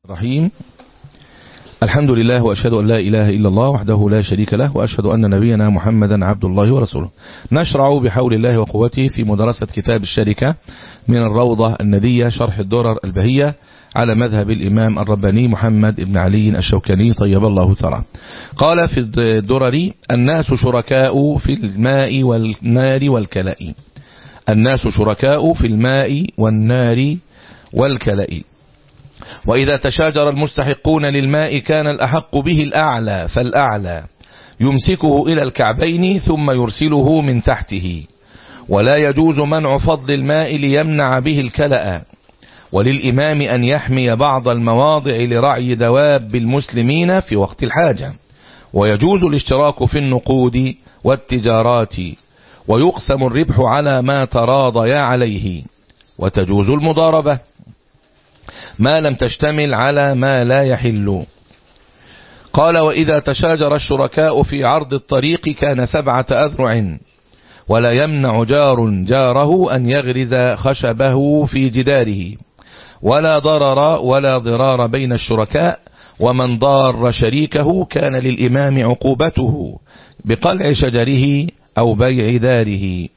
رحيم الحمد لله وأشهد أن لا إله إلا الله وحده لا شريك له وأشهد أن نبينا محمدا عبد الله ورسوله نشرع بحول الله وقوته في مدرسة كتاب الشركة من الروضة الندية شرح الدرر البهية على مذهب الإمام الرباني محمد بن علي الشوكاني طيب الله ثرى قال في الدرر الناس شركاء في الماء والنار والكلاء الناس شركاء في الماء والنار والكلاء وإذا تشاجر المستحقون للماء كان الأحق به الأعلى فالأعلى يمسكه إلى الكعبين ثم يرسله من تحته ولا يجوز منع فضل الماء ليمنع به الكلأ وللإمام أن يحمي بعض المواضع لرعي دواب المسلمين في وقت الحاجة ويجوز الاشتراك في النقود والتجارات ويقسم الربح على ما تراضيا عليه وتجوز المضاربة ما لم تشتمل على ما لا يحل قال وإذا تشاجر الشركاء في عرض الطريق كان سبعة أذرع ولا يمنع جار جاره أن يغرز خشبه في جداره ولا ضرر ولا ضرار بين الشركاء ومن ضار شريكه كان للإمام عقوبته بقلع شجره أو بيع داره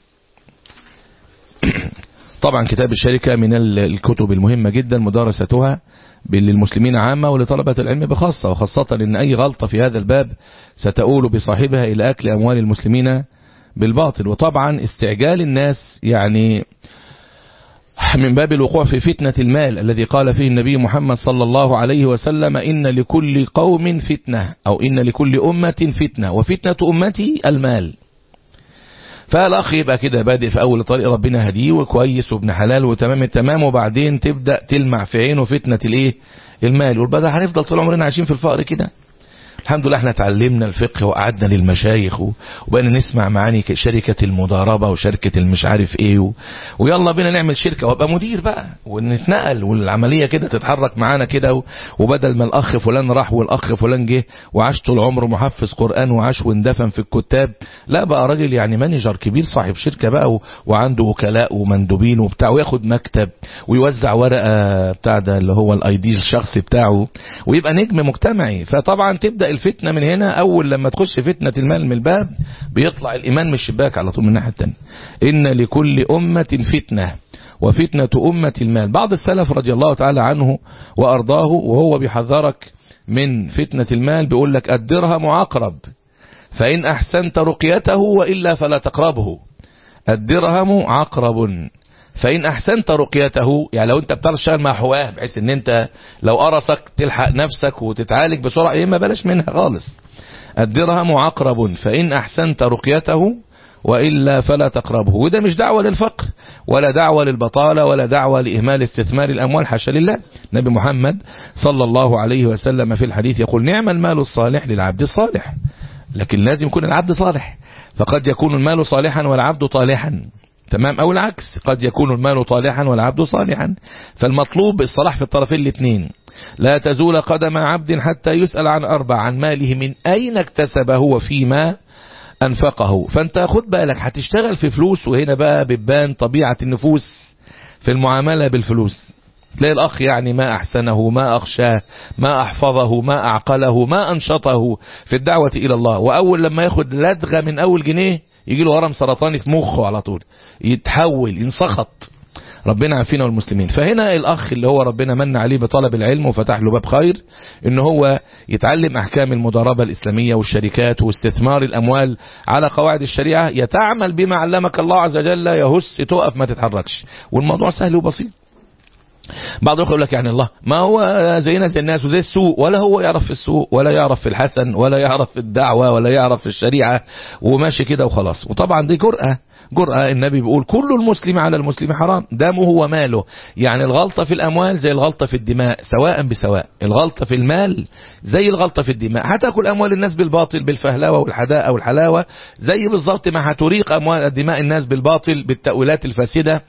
طبعا كتاب الشركة من الكتب المهمة جدا مدارستها للمسلمين عامة ولطلبة العلم بخاصة وخاصة ان اي غلطة في هذا الباب ستؤول بصاحبها الى اكل اموال المسلمين بالباطل وطبعا استعجال الناس يعني من باب الوقوع في فتنة المال الذي قال فيه النبي محمد صلى الله عليه وسلم إن لكل قوم فتنة أو إن لكل أمة فتنة وفتنة أمتي المال فالأخ يبقى كده بادئ في أول طريق ربنا هديه وكويس وابن حلال وتمام التمام وبعدين تبدأ تلمع في عينه فتنة الايه المال والبدأ هنفضل طول عمرنا عايشين في الفقر كده الحمد لله احنا تعلمنا الفقه وقعدنا للمشايخ وبقينا نسمع معاني شركة المضاربة وشركة المش عارف ايه و... ويلا بينا نعمل شركة وابقى مدير بقى ونتنقل والعملية كده تتحرك معانا كده و... وبدل ما الاخ فلان راح والاخ فلان جه وعاش طول عمره محفظ قرآن وعاش واندفن في الكتاب لا بقى راجل يعني مانجر كبير صاحب شركة بقى و... وعنده وكلاء ومندوبين وبتاع وياخد مكتب ويوزع ورقة بتاع ده اللي هو الاي دي الشخصي بتاعه ويبقى نجم مجتمعي فطبعا تبدأ الفتنة من هنا أول لما تخش فتنة المال من الباب بيطلع الإيمان من الشباك على طول من الناحية التانية إن لكل أمة فتنة وفتنة أمة المال بعض السلف رضي الله تعالى عنه وأرضاه وهو بيحذرك من فتنة المال بيقول لك الدرهم عقرب فإن أحسنت رقيته وإلا فلا تقربه الدرهم عقرب فإن أحسنت رقيته يعني لو أنت بتعرف تشتغل مع حواه بحيث أن أنت لو قرصك تلحق نفسك وتتعالج بسرعة إما بلاش منها خالص الدرهم عقرب فإن أحسنت رقيته وإلا فلا تقربه وده مش دعوة للفقر ولا دعوة للبطالة ولا دعوة لإهمال استثمار الأموال حاشا لله نبي محمد صلى الله عليه وسلم في الحديث يقول نعم المال الصالح للعبد الصالح لكن لازم يكون العبد صالح فقد يكون المال صالحا والعبد طالحا تمام او العكس قد يكون المال طالحا والعبد صالحا فالمطلوب الصلاح في الطرفين الاثنين لا تزول قدم عبد حتى يسأل عن أربع عن ماله من أين اكتسبه وفيما أنفقه فأنت خد بالك هتشتغل في فلوس وهنا بقى بتبان طبيعة النفوس في المعاملة بالفلوس تلاقي الأخ يعني ما أحسنه ما أخشاه ما أحفظه ما أعقله ما أنشطه في الدعوة إلى الله وأول لما ياخد لدغة من أول جنيه يجي له ورم سرطاني في مخه على طول يتحول ينسخط ربنا عافينا والمسلمين فهنا الأخ اللي هو ربنا من عليه بطلب العلم وفتح له باب خير ان هو يتعلم أحكام المضاربة الإسلامية والشركات واستثمار الأموال على قواعد الشريعة يتعمل بما علمك الله عز وجل يهس تقف ما تتحركش والموضوع سهل وبسيط بعض يقول لك يعني الله ما هو زينا زي الناس وزي السوق ولا هو يعرف في السوق ولا يعرف في الحسن ولا يعرف في الدعوة ولا يعرف في الشريعة وماشي كده وخلاص وطبعا دي جرأة جرأة النبي بيقول كل المسلم على المسلم حرام دمه وماله يعني الغلطة في الأموال زي الغلطة في الدماء سواء بسواء الغلطة في المال زي الغلطة في الدماء هتاكل أموال الناس بالباطل بالفهلاوة والحداء والحلاوة زي بالظبط ما هتريق أموال دماء الناس بالباطل بالتأويلات الفاسدة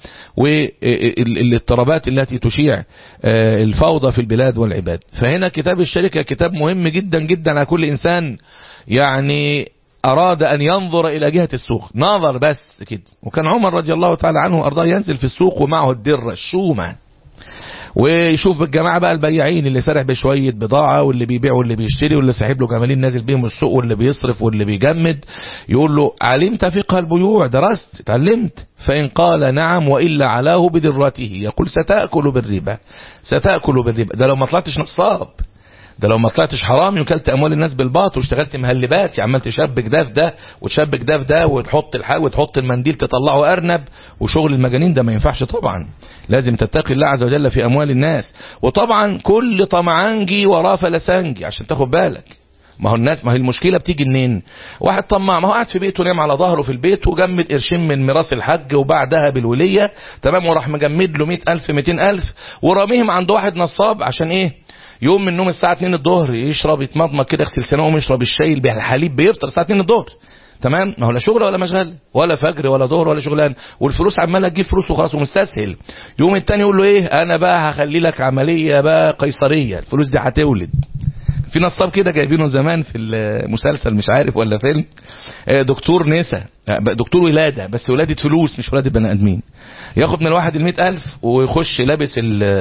والاضطرابات التي تشيع الفوضى في البلاد والعباد فهنا كتاب الشركة كتاب مهم جدا جدا على كل إنسان يعني أراد أن ينظر إلى جهة السوق نظر بس كده وكان عمر رضي الله تعالى عنه وأرضاه ينزل في السوق ومعه الدرة الشومة ويشوف الجماعة بقى البياعين اللي سارح بشوية بضاعة واللي بيبيع واللي بيشتري واللي ساحب له جمالين نازل بيهم السوق واللي بيصرف واللي بيجمد يقول له علمت فقه البيوع درست اتعلمت فإن قال نعم وإلا علاه بدرته يقول ستأكل بالربا ستأكل بالربا ده لو ما طلعتش نصاب ده لو ما طلعتش حرامي وكلت اموال الناس بالباطل واشتغلت مهلبات عمال تشبك ده في ده وتشبك ده في ده وتحط الحاجه وتحط المنديل تطلعه ارنب وشغل المجانين ده ما ينفعش طبعا لازم تتقي الله عز وجل في اموال الناس وطبعا كل طمعانجي وراه فلسنجي عشان تاخد بالك ما هو الناس ما هي المشكله بتيجي منين واحد طماع ما هو قاعد في بيته نام على ظهره في البيت وجمد قرشين من ميراث الحج وبعدها بالوليه تمام وراح مجمد له 100000 200000 وراميهم عند واحد نصاب عشان ايه يوم من النوم الساعه 2 الظهر يشرب يتمضمض كده يغسل سنانه ويشرب الشاي الحليب بيفطر الساعه 2 الظهر تمام ما هو لا شغل ولا مشغل ولا فجر ولا ظهر ولا شغلان والفلوس عماله تجيب فلوس وخلاص ومستسهل يوم التاني يقول له ايه انا بقى هخلي لك عمليه بقى قيصريه الفلوس دي هتولد في نصاب كده جايبينه زمان في المسلسل مش عارف ولا فيلم دكتور نسا دكتور ولادة بس ولادة فلوس مش ولادة بني ادمين ياخد من الواحد المئة ألف ويخش لابس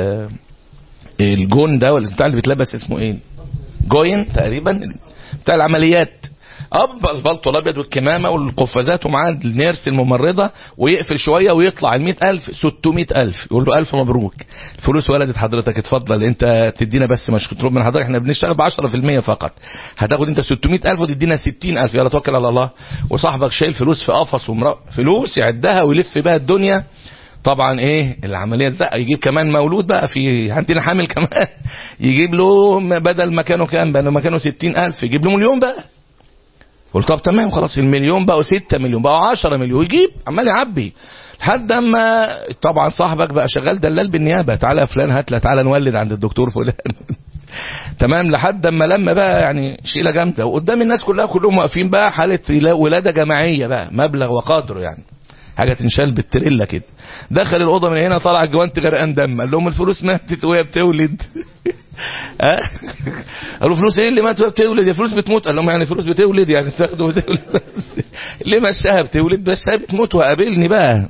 الجون ده ولا بتاع اللي بيتلبس اسمه ايه جوين تقريبا بتاع العمليات اب البلطو الابيض والكمامه والقفازات ومعاه النيرس الممرضه ويقفل شويه ويطلع ال 100000 600000 يقول له الف مبروك الفلوس ولدت حضرتك اتفضل انت تدينا بس مش مطلوب من حضرتك احنا بنشتغل ب 10% فقط هتاخد انت 600000 وتدينا 60000 يلا توكل على الله وصاحبك شايل فلوس في قفص ومرا فلوس يعدها ويلف بها الدنيا طبعا ايه العمليه تزق يجيب كمان مولود بقى في عندنا حامل كمان يجيب له بدل مكانه كام بدل مكانه 60000 يجيب له مليون بقى قلت طب تمام خلاص المليون بقوا 6 مليون بقوا 10 مليون يجيب عمال يعبي لحد اما طبعا صاحبك بقى شغال دلال بالنيابه تعالى يا فلان هات تعالى نولد عند الدكتور فلان تمام لحد اما لما بقى يعني شيله جامده وقدام الناس كلها كلهم واقفين بقى حاله ولاده جماعيه بقى مبلغ وقدره يعني حاجه تنشال بالتريلا كده دخل الاوضه من هنا طلع الجوانت غرقان دم قال لهم الفلوس ماتت وهي بتولد ها قالوا فلوس ايه اللي ماتت وهي بتولد يا فلوس بتموت قال لهم يعني فلوس بتولد يعني تاخدوا بتولد ليه مشاها بتولد بس هي بتموت وقابلني بقى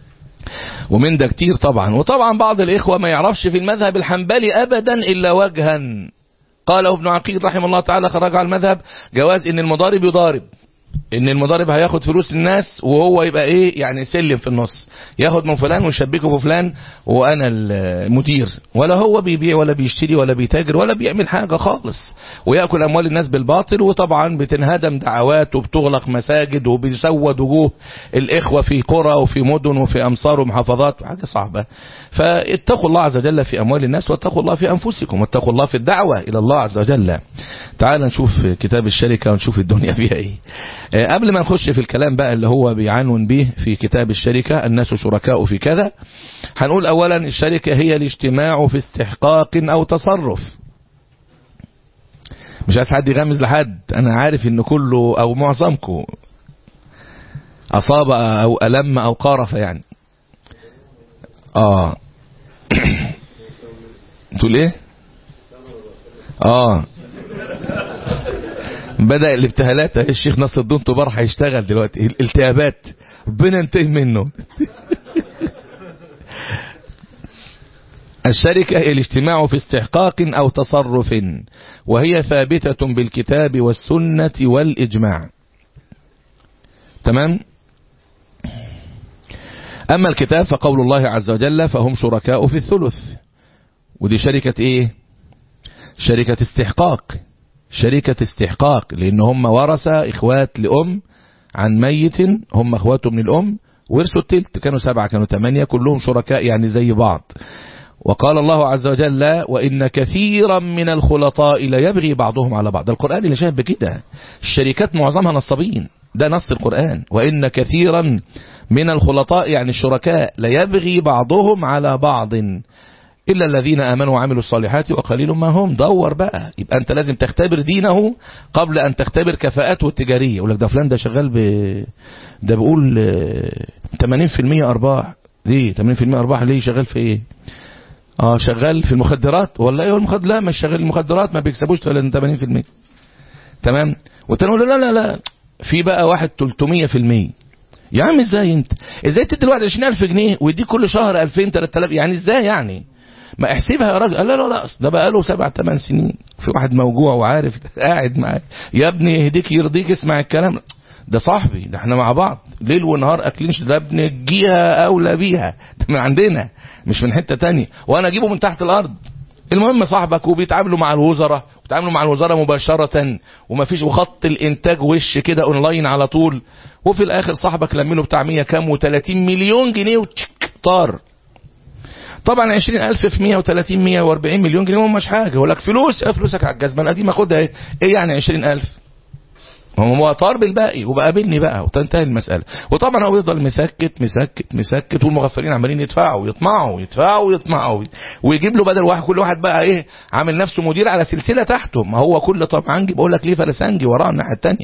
ومن ده كتير طبعا وطبعا بعض الاخوه ما يعرفش في المذهب الحنبلي ابدا الا وجها قاله ابن عقيل رحمه الله تعالى خرج على المذهب جواز ان المضارب يضارب ان المضارب هياخد فلوس الناس وهو يبقى ايه يعني سلم في النص ياخد من فلان ويشبكه في فلان وانا المدير ولا هو بيبيع ولا بيشتري ولا بيتاجر ولا بيعمل حاجة خالص ويأكل اموال الناس بالباطل وطبعا بتنهدم دعوات وبتغلق مساجد وبيسود وجوه الاخوة في قرى وفي مدن وفي امصار ومحافظات حاجة صعبة فاتقوا الله عز وجل في اموال الناس واتقوا الله في انفسكم واتقوا الله في الدعوة الى الله عز وجل تعال نشوف كتاب الشركة ونشوف الدنيا فيها ايه قبل ما نخش في الكلام بقى اللي هو بيعنون به في كتاب الشركة الناس شركاء في كذا هنقول اولا الشركة هي الاجتماع في استحقاق او تصرف مش عايز حد يغمز لحد انا عارف ان كله او معظمكم اصاب او الم او قارف يعني اه تقول ايه اه بدأ الابتهالات الشيخ نصر الدين طبار هيشتغل دلوقتي الالتهابات ربنا ينتهي منه الشركة هي الاجتماع في استحقاق أو تصرف وهي ثابتة بالكتاب والسنة والإجماع تمام أما الكتاب فقول الله عز وجل فهم شركاء في الثلث ودي شركة ايه شركة استحقاق شركة استحقاق لان هم ورثة اخوات لام عن ميت هم اخواته من الام ورثوا التلت كانوا سبعة كانوا ثمانية كلهم شركاء يعني زي بعض وقال الله عز وجل وإن كثيرا من الخلطاء لا يبغي بعضهم على بعض القرآن اللي شاهد بكده الشركات معظمها نصابين ده نص القرآن وإن كثيرا من الخلطاء يعني الشركاء لا يبغي بعضهم على بعض إلا الذين آمنوا وعملوا الصالحات وقليل ما هم دور بقى يبقى أنت لازم تختبر دينه قبل أن تختبر كفاءته التجارية يقول لك ده فلان ده شغال ب ده بيقول 80% أرباح ليه 80% أرباح ليه شغال في إيه اه شغال في المخدرات والله ايه المخدرات لا مش شغال المخدرات ما بيكسبوش ولا 80% تمام وتاني لا لا لا في بقى واحد 300% يا عم ازاي انت ازاي تدي الواحد 20000 جنيه ويديك كل شهر 2000 3000 يعني ازاي يعني ما احسبها يا راجل قال لا لا لا ده بقى له سبع ثمان سنين في واحد موجوع وعارف قاعد معاك يا ابني يهديك يرضيك اسمع الكلام ده صاحبي ده احنا مع بعض ليل ونهار اكلين ده ابن الجهه اولى بيها ده من عندنا مش من حته تانية وانا اجيبه من تحت الارض المهم صاحبك وبيتعاملوا مع الوزراء بيتعاملوا مع الوزراء مباشرة ومفيش وخط الانتاج وش كده اونلاين على طول وفي الاخر صاحبك لمله بتاع 100 كام و30 مليون جنيه وتشك طار طبعا 20000 في 130 140 مليون جنيه هم مش حاجه يقول لك فلوس اه فلوسك على الجزمه القديمه خدها ايه ايه يعني 20000 هو طار بالباقي وبقابلني بقى وتنتهي المسألة وطبعا هو بيفضل مسكت مسكت مسكت والمغفلين عمالين يدفعوا يطمعوا يدفعوا يطمعوا ويجيب له بدل واحد كل واحد بقى ايه عامل نفسه مدير على سلسلة تحته ما هو كل طبعانجي بقول لك ليه فلسنجي وراه الناحية التانية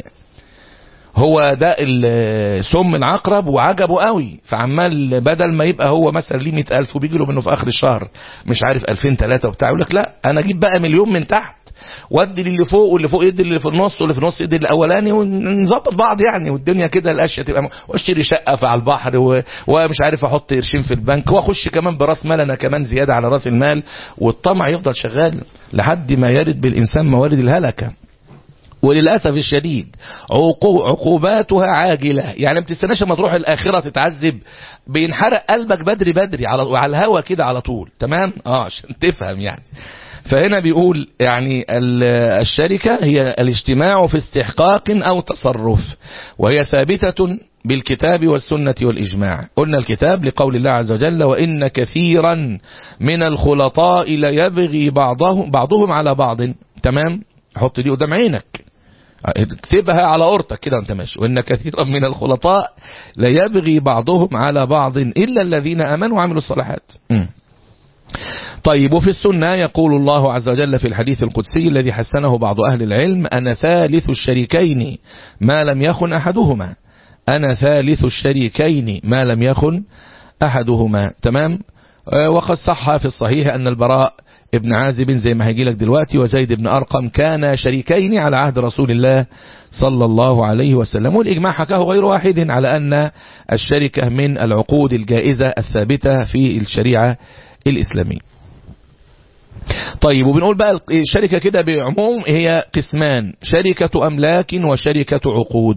هو ده سم العقرب وعجبه قوي فعمال بدل ما يبقى هو مثلا ليه 100000 وبيجي له منه في اخر الشهر مش عارف 2000 3 وبتاع يقول لك لا انا اجيب بقى مليون من تحت وادي للي فوق واللي فوق يدي اللي في النص واللي في النص يدي الاولاني ونظبط بعض يعني والدنيا كده الاشياء تبقى واشتري شقه في على البحر و... ومش عارف احط قرشين في البنك واخش كمان براس مال انا كمان زياده على راس المال والطمع يفضل شغال لحد ما يرد بالانسان موارد الهلكه وللأسف الشديد عقوباتها عاجلة يعني ما بتستناش اما تروح الآخرة تتعذب بينحرق قلبك بدري بدري على على الهوا كده على طول تمام اه عشان تفهم يعني فهنا بيقول يعني الشركة هي الاجتماع في استحقاق أو تصرف وهي ثابتة بالكتاب والسنة والإجماع قلنا الكتاب لقول الله عز وجل وإن كثيرا من الخلطاء ليبغي بعضهم, بعضهم على بعض تمام حط دي قدام عينك اكتبها على قرطك كده وانت ماشي وإن كثيرا من الخلطاء ليبغي بعضهم على بعض إلا الذين أمنوا وعملوا الصالحات م. طيب وفي السنة يقول الله عز وجل في الحديث القدسي الذي حسنه بعض أهل العلم أنا ثالث الشريكين ما لم يخن أحدهما أنا ثالث الشريكين ما لم يخن أحدهما تمام وقد صح في الصحيح أن البراء ابن عازب زي ما هيجي لك دلوقتي وزيد بن أرقم كان شريكين على عهد رسول الله صلى الله عليه وسلم والإجماع حكاه غير واحد على أن الشركة من العقود الجائزة الثابتة في الشريعة الإسلامية طيب وبنقول بقى الشركة كده بعموم هي قسمان شركة أملاك وشركة عقود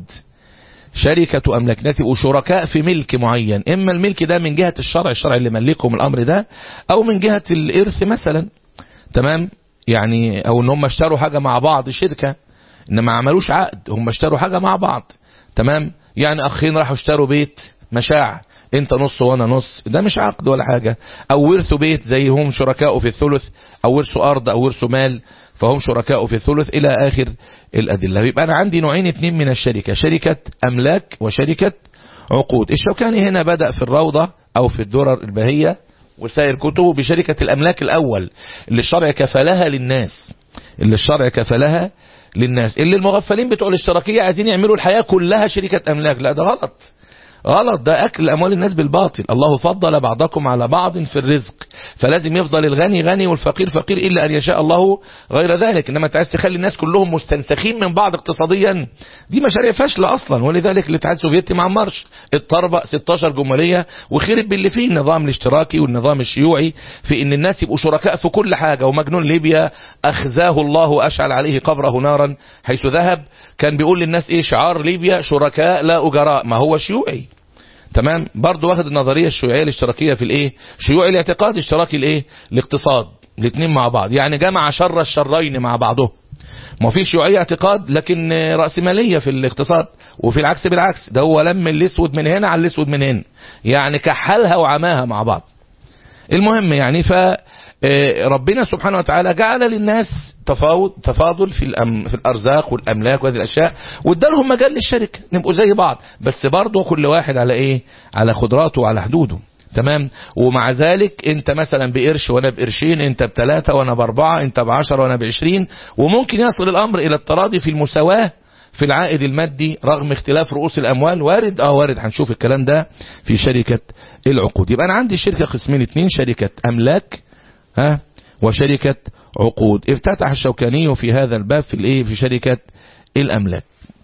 شركة أملاك ناس يبقوا شركاء في ملك معين إما الملك ده من جهة الشرع الشرع اللي ملكهم الأمر ده أو من جهة الإرث مثلا تمام يعني أو إن هم اشتروا حاجة مع بعض شركة إنما عملوش عقد هم اشتروا حاجة مع بعض تمام يعني أخين راحوا اشتروا بيت مشاع انت نص وانا نص ده مش عقد ولا حاجة او ورثوا بيت زي هم شركاء في الثلث او ورثوا ارض او ورثوا مال فهم شركاء في الثلث الى اخر الادلة يبقى انا عندي نوعين اتنين من الشركة شركة املاك وشركة عقود الشوكاني هنا بدأ في الروضة او في الدرر البهية وسائر كتبه بشركة الاملاك الاول اللي الشرع كفلها للناس اللي الشرع كفلها للناس اللي المغفلين بتوع الاشتراكية عايزين يعملوا الحياة كلها شركة املاك لا ده غلط غلط ده أكل أموال الناس بالباطل الله فضل بعضكم على بعض في الرزق فلازم يفضل الغني غني والفقير فقير إلا أن يشاء الله غير ذلك إنما أنت عايز تخلي الناس كلهم مستنسخين من بعض اقتصاديا دي مشاريع فاشلة أصلا ولذلك الاتحاد السوفيتي ما عمرش اتطربق 16 جمهورية وخرب باللي فيه النظام الاشتراكي والنظام الشيوعي في إن الناس يبقوا شركاء في كل حاجة ومجنون ليبيا أخزاه الله وأشعل عليه قبره نارا حيث ذهب كان بيقول للناس إيه شعار ليبيا شركاء لا أجراء ما هو شيوعي تمام برضو واخد النظرية الشيوعية الاشتراكية في الايه شيوعي الاعتقاد اشتراكي الايه الاقتصاد الاثنين مع بعض يعني جمع شر الشرين مع بعضه ما في شيوعية اعتقاد لكن رأسمالية في الاقتصاد وفي العكس بالعكس ده هو لم الاسود من هنا على الاسود من هنا يعني كحلها وعماها مع بعض المهم يعني ف ربنا سبحانه وتعالى جعل للناس تفاوض تفاضل في الأم في الارزاق والاملاك وهذه الاشياء وادالهم مجال للشركه نبقوا زي بعض بس برضه كل واحد على ايه على قدراته وعلى حدوده تمام ومع ذلك انت مثلا بقرش وانا بقرشين انت بثلاثة وانا باربعة انت بعشرة وانا بعشرين وممكن يصل الامر الى التراضي في المساواة في العائد المادي رغم اختلاف رؤوس الاموال وارد اه وارد هنشوف الكلام ده في شركة العقود يبقى انا عندي شركة قسمين اتنين شركة املاك ها وشركة عقود افتتح الشوكاني في هذا الباب في الايه في شركة الاملاك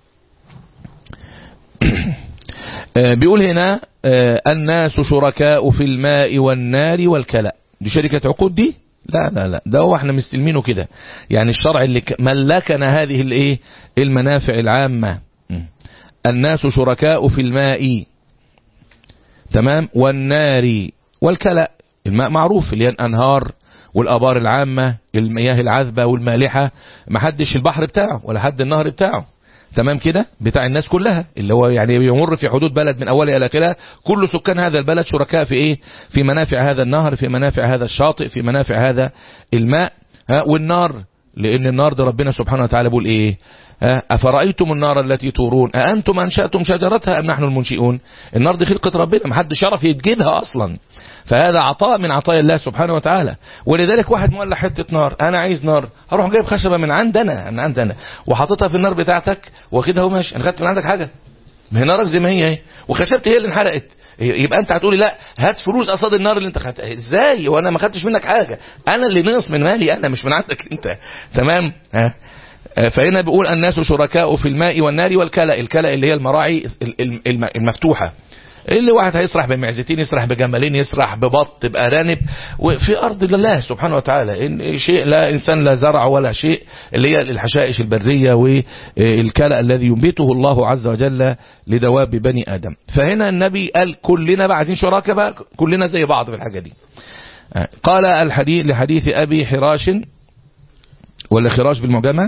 بيقول هنا الناس شركاء في الماء والنار والكلاء دي شركة عقود دي لا لا لا ده هو احنا مستلمينه كده يعني الشرع اللي ملكنا هذه الايه المنافع العامة الناس شركاء في الماء تمام والنار والكلأ الماء معروف اللي هي الأنهار والأبار العامة المياه العذبة والمالحة ما حدش البحر بتاعه ولا حد النهر بتاعه تمام كده بتاع الناس كلها اللي هو يعني يمر في حدود بلد من اولها الى اخرها كل سكان هذا البلد شركاء في ايه في منافع هذا النهر في منافع هذا الشاطئ في منافع هذا الماء ها والنار لان النار ده ربنا سبحانه وتعالى بيقول ايه ها افرايتم النار التي تورون اانتم انشاتم شجرتها ام نحن المنشئون النار دي خلقه ربنا ما حدش يعرف يتجيبها اصلا فهذا عطاء من عطايا الله سبحانه وتعالى ولذلك واحد مولع حته نار انا عايز نار هروح جايب خشبه من عندنا من عندنا وحاططها في النار بتاعتك واخدها وماشي انا خدت من عندك حاجه ما هي نارك زي ما هي اهي وخشبتي هي اللي انحرقت يبقى انت هتقولي لا هات فلوس قصاد النار اللي انت خدتها ازاي وانا ما خدتش منك حاجه انا اللي نقص من مالي انا مش من عندك انت تمام ها فهنا بيقول الناس شركاء في الماء والنار والكلى الكلى اللي هي المراعي المفتوحه اللي واحد هيسرح بمعزتين يسرح بجمالين يسرح ببط بأرانب وفي أرض الله سبحانه وتعالى إن شيء لا إنسان لا زرع ولا شيء اللي هي الحشائش البرية والكلى الذي ينبته الله عز وجل لدواب بني آدم فهنا النبي قال كلنا بقى عايزين شراكة بقى كلنا زي بعض في الحاجة دي قال الحديث لحديث أبي حراش ولا خراش بالمعجمة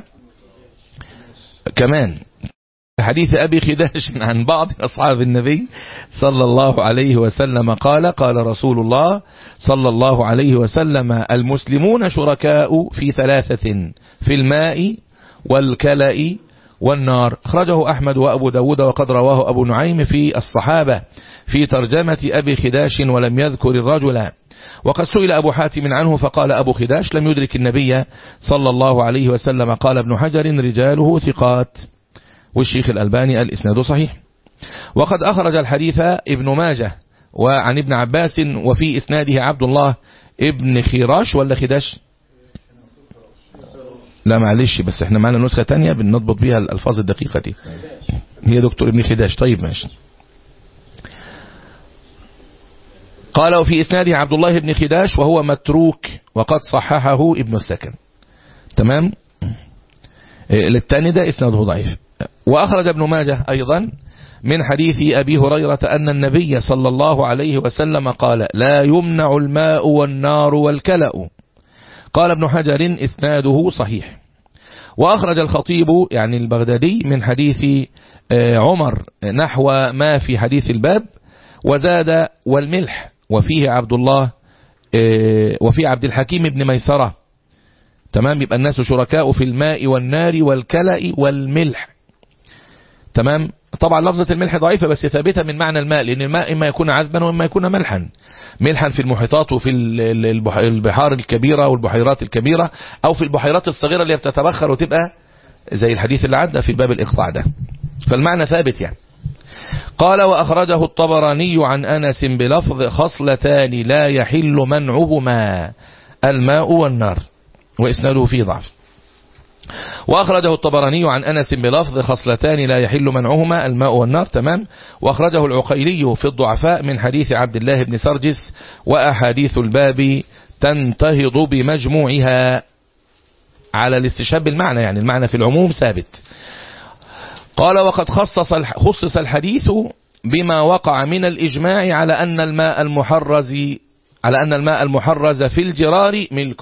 كمان حديث أبي خداش عن بعض أصحاب النبي صلى الله عليه وسلم قال قال رسول الله صلى الله عليه وسلم المسلمون شركاء في ثلاثة في الماء والكلأ والنار أخرجه أحمد وأبو داود وقد رواه أبو نعيم في الصحابة في ترجمة أبي خداش ولم يذكر الرجل وقد سئل أبو حاتم عنه فقال أبو خداش لم يدرك النبي صلى الله عليه وسلم قال ابن حجر رجاله ثقات والشيخ الألباني الإسناد صحيح وقد أخرج الحديث ابن ماجه وعن ابن عباس وفي إسناده عبد الله ابن خراش ولا خداش لا معلش بس احنا معنا نسخة تانية بنضبط بيها الألفاظ الدقيقة دي هي دكتور ابن خداش طيب ماشي قال وفي إسناده عبد الله بن خداش وهو متروك وقد صححه ابن السكن تمام للتاني ده إسناده ضعيف وأخرج ابن ماجه أيضا من حديث أبي هريرة أن النبي صلى الله عليه وسلم قال لا يمنع الماء والنار والكلأ قال ابن حجر إسناده صحيح وأخرج الخطيب يعني البغدادي من حديث عمر نحو ما في حديث الباب وزاد والملح وفيه عبد الله وفي عبد الحكيم بن ميسرة تمام يبقى الناس شركاء في الماء والنار والكلأ والملح تمام طبعا لفظة الملح ضعيفة بس ثابتة من معنى الماء لأن الماء إما يكون عذبا وإما يكون ملحا ملحا في المحيطات وفي البحار الكبيرة والبحيرات الكبيرة أو في البحيرات الصغيرة اللي بتتبخر وتبقى زي الحديث اللي عدى في باب الإقطاع ده فالمعنى ثابت يعني قال وأخرجه الطبراني عن أنس بلفظ خصلتان لا يحل منعهما الماء والنار وإسناده فيه ضعف وأخرجه الطبراني عن أنس بلفظ خصلتان لا يحل منعهما الماء والنار تمام وأخرجه العقيلي في الضعفاء من حديث عبد الله بن سرجس وأحاديث الباب تنتهض بمجموعها على الاستشهاد بالمعنى يعني المعنى في العموم ثابت قال وقد خصص خصص الحديث بما وقع من الإجماع على أن الماء المحرز على أن الماء المحرز في الجرار ملك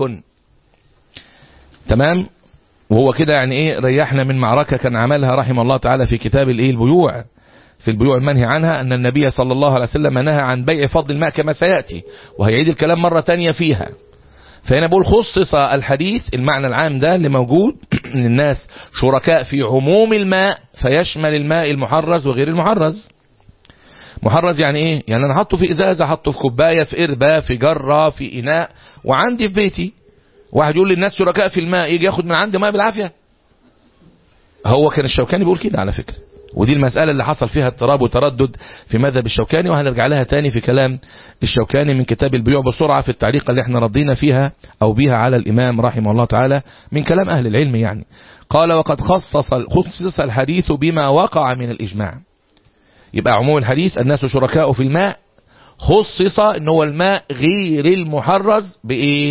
تمام وهو كده يعني ايه ريحنا من معركة كان عملها رحمه الله تعالى في كتاب الايه البيوع في البيوع المنهي عنها ان النبي صلى الله عليه وسلم نهى عن بيع فضل الماء كما سيأتي وهيعيد الكلام مرة تانية فيها فهنا بقول خصص الحديث المعنى العام ده اللي موجود ان الناس شركاء في عموم الماء فيشمل الماء المحرز وغير المحرز محرز يعني ايه يعني انا حطه في ازازة حطه في كوباية في قربة في جرة في اناء وعندي في بيتي واحد يقول لي الناس شركاء في الماء يجي ياخد من عندي ماء بالعافية هو كان الشوكاني بيقول كده على فكرة ودي المسألة اللي حصل فيها اضطراب وتردد في مذهب الشوكاني وهنرجع لها تاني في كلام الشوكاني من كتاب البيوع بسرعة في التعليق اللي احنا رضينا فيها او بيها على الامام رحمه الله تعالى من كلام اهل العلم يعني قال وقد خصص خصص الحديث بما وقع من الاجماع يبقى عموم الحديث الناس شركاء في الماء خصص ان هو الماء غير المحرز بايه